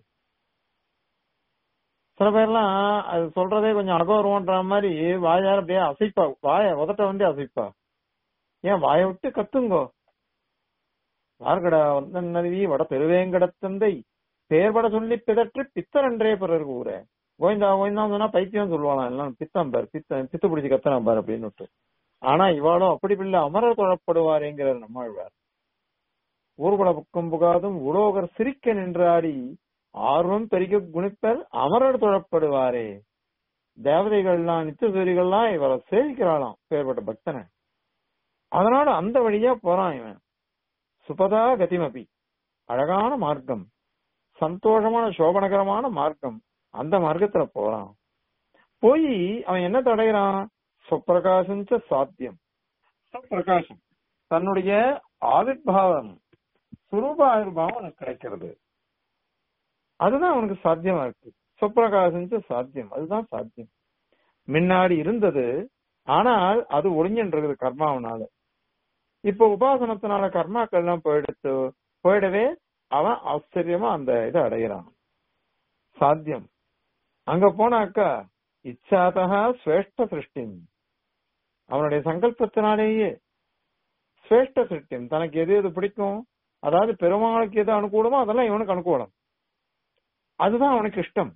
சில பேர்லாம் அது சொல்றதே கொஞ்சம் அகௌரவன்ற மாதிரி வாயால அப்படியே அசைப்பா வாய உதட்ட வந்து அசைப்பா ஏன் வாயை விட்டு கத்துங்கோ யார்கடா வந்த நருவி வட பெருவேங்கடத்தந்தை பேர்பட சொல்லி பிதற்று பித்தரன்றே பிறர் ஊரே கோவிந்தா கோவிந்தா சொன்னா பைத்தியம் சொல்லுவாளாம் எல்லாம் பித்தம் பார் பித்த பித்து பிடிச்சு கத்தனா பார் அப்படின்னு ஆனா இவாளும் அப்படி பிள்ளை அமரர் குழப்படுவாரேங்கிறார் நம்மாழ்வார் ஊர்வல புக்கம் புகாதும் உலோகர் சிரிக்க நின்றாடி ஆர்வம் பெருக குணிப்பர் அமரர் தொழப்படுவாரே தேவதைகள்லாம் நித்தியசூரிகள்லாம் இவரை சேவிக்கிறாளாம் பேர்பட்ட பக்தனை அதனால அந்த வழியா போறான் இவன் சுபதா கதிமபி அழகான மார்க்கம் சந்தோஷமான சோபனகரமான மார்க்கம் அந்த மார்க்கத்துல போறான் போய் அவன் என்ன தடைகிறான் சொப்பிரகாசஞ்ச சாத்தியம் சொப்பிரகாசம் தன்னுடைய ஆவிர்பாவம் சுரூப ஆவிர்பாவம் அவனுக்கு கிடைக்கிறது அதுதான் அவனுக்கு சாத்தியமா இருக்கு சொப்பிரகாசஞ்ச சாத்தியம் அதுதான் சாத்தியம் முன்னாடி இருந்தது ஆனால் அது ஒளிஞ்சின்றது கர்மாவனால இப்ப உபாசனத்தினால கர்மாக்கள் எல்லாம் போயிடுத்து போயிடவே அவன் ஆச்சரியமா அந்த இதை அடைகிறான் சாத்தியம் அங்க போனாக்கா இச்சாதகா ஸ்வேஷ்ட சிருஷ்டி அவனுடைய சங்கல்பத்தினாலேயே ஸ்வேஷ்ட சிருஷ்டி தனக்கு எது எது பிடிக்கும் அதாவது பெருமாளுக்கு எது அனுகூலமோ அதெல்லாம் இவனுக்கு அனுகூலம் அதுதான் அவனுக்கு இஷ்டம்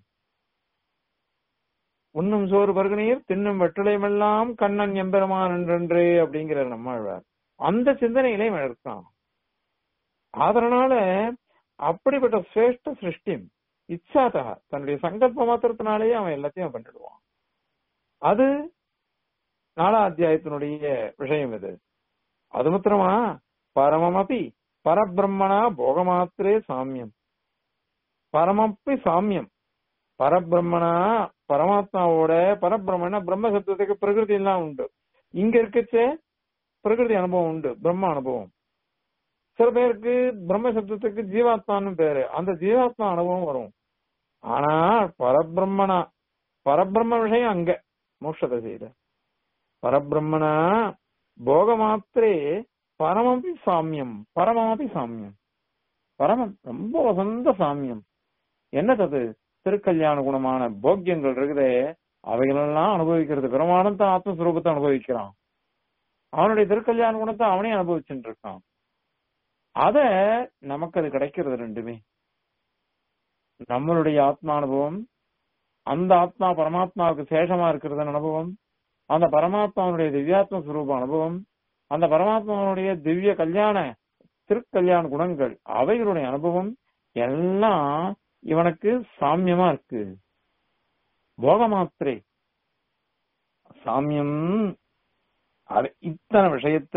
உண்ணும் சோறு பருகநீர் தின்னும் வெற்றிலையுமெல்லாம் கண்ணன் எம்பெருமான் என்றே அப்படிங்கிற நம்மாழ்வார் அந்த சிந்தனையிலே இவன் இருக்கான் அதனால அப்படிப்பட்ட சிரேஷ்ட சிருஷ்டி இச்சாதா தன்னுடைய சங்கல்ப மாத்திரத்தினாலேயே அவன் எல்லாத்தையும் பண்ணிடுவான் அது நாலாம் அத்தியாயத்தினுடைய விஷயம் இது அது மாத்திரமா பரமமபி பரபிரம்மணா போகமாத்திரே சாமியம் பரமப்பி சாமியம் பரபிரம்மனா பரமாத்மாவோட பரபிரம்மனா பிரம்ம சப்தத்துக்கு பிரகிருதி எல்லாம் உண்டு இங்க இருக்கச்சே பிரகிருதி அனுபவம் உண்டு பிரம்ம அனுபவம் சில பேருக்கு பிரம்ம சப்தத்துக்கு ஜீவாத்மான்னு பேரு அந்த ஜீவாத்மா அனுபவம் வரும் ஆனா பரபிரம்மனா பரபிரம்ம விஷயம் அங்க மோட்சத்தை செய்த பரபிரம்மனா போக மாத்திரே பரமபி சாமியம் பரமாபி சாமியம் பரமம் ரொம்ப வசந்த சாமியம் என்னது திருக்கல்யாண குணமான போக்கியங்கள் இருக்குதே அவைகளெல்லாம் அனுபவிக்கிறது பெருமானம் தான் ஆத்மஸ்வரூபத்தை அனுபவிக்கிறான் அவனுடைய திருக்கல்யாண குணத்தை அவனே அனுபவிச்சுட்டு இருக்கான் அத நமக்கு அது கிடைக்கிறது ரெண்டுமே நம்மளுடைய ஆத்மா அனுபவம் அந்த ஆத்மா பரமாத்மாவுக்கு சேஷமா இருக்கிறது அனுபவம் அந்த பரமாத்மாவுடைய திவ்யாத்ம சுரூப அனுபவம் அந்த பரமாத்மாவுடைய திவ்ய கல்யாண திருக்கல்யாண குணங்கள் அவைகளுடைய அனுபவம் எல்லாம் இவனுக்கு சாமியமா இருக்கு போகமாத்திரே சாமியம் அது இத்தனை விஷயத்த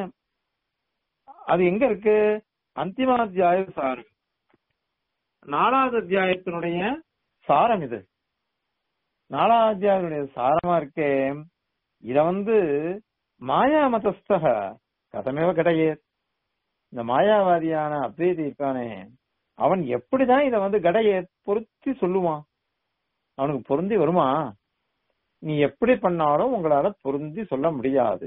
அது எங்க இருக்கு அந்திமாத்தியாய சாரம் நாலாவது அத்தியாயத்தினுடைய சாரம் இது நாலாவது அத்தியாயத்தினுடைய சாரமா இருக்கே இத வந்து மாயா மதஸ்தக கதமேவ கிடையே இந்த மாயாவாதியான அத்வைதி இருக்கானே அவன் எப்படிதான் இத வந்து கடையை பொருத்தி சொல்லுவான் அவனுக்கு பொருந்தி வருமா நீ எப்படி பண்ணாலும் உங்களால பொருந்தி சொல்ல முடியாது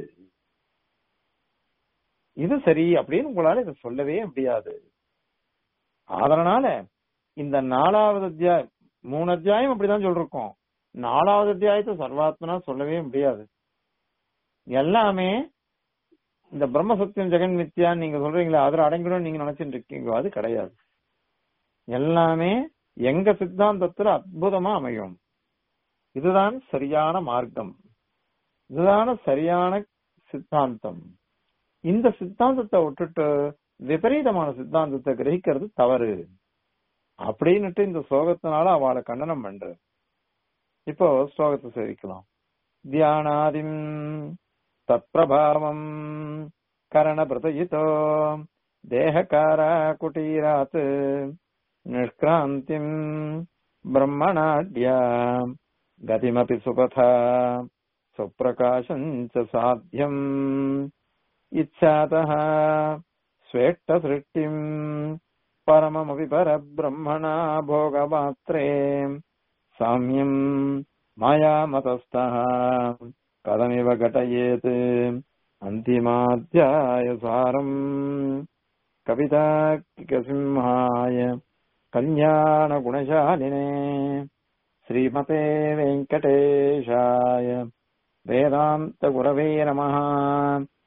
இது சரி அப்படின்னு உங்களால இதை சொல்லவே முடியாது அதனால இந்த நாலாவது அத்தியாயம் மூணு அத்தியாயம் அப்படிதான் சொல்லிருக்கோம் நாலாவது அத்தியாயத்தை சர்வாத்மனா சொல்லவே முடியாது எல்லாமே இந்த பிரம்ம சத்தியம் ஜெகன் மித்யான்னு நீங்க சொல்றீங்களா அதுல அடங்கிடும் நீங்க நினைச்சிட்டு இருக்கீங்க அது கிடையாது எல்லாமே எங்க சித்தாந்தத்துல அற்புதமா அமையும் இதுதான் சரியான மார்க்கம் இதுதான சரியான சித்தாந்தம் இந்த சித்தாந்தத்தை விட்டுட்டு விபரீதமான சித்தாந்தத்தை கிரகிக்கிறது தவறு அப்படின்னுட்டு இந்த ஸ்லோகத்தினால அவளை கண்டனம் பண்ற இப்போ ஸ்லோகத்தை சேவிக்கலாம் தியானாதிம் தத்பிரபாவம் கரணபிரதயிதோ தேககாரா குட்டீராத் நிஷ்கிராந்திம் பிரம்மணாட்யா கதிமபி சுபதா சுப்பிரகாசஞ்ச சாத்தியம் இச்சாதः स्वेष्टसृष्टिम् परममपि परब्रह्मणा भोगमात्रे साम्यम् मायामतस्तः कथमिव घटयेत् अन्तिमाध्यायसारम् कविताकिकसिंहाय कल्याणगुणशालिने श्रीमते वेङ्कटेशाय वेदान्तगुरवे नमः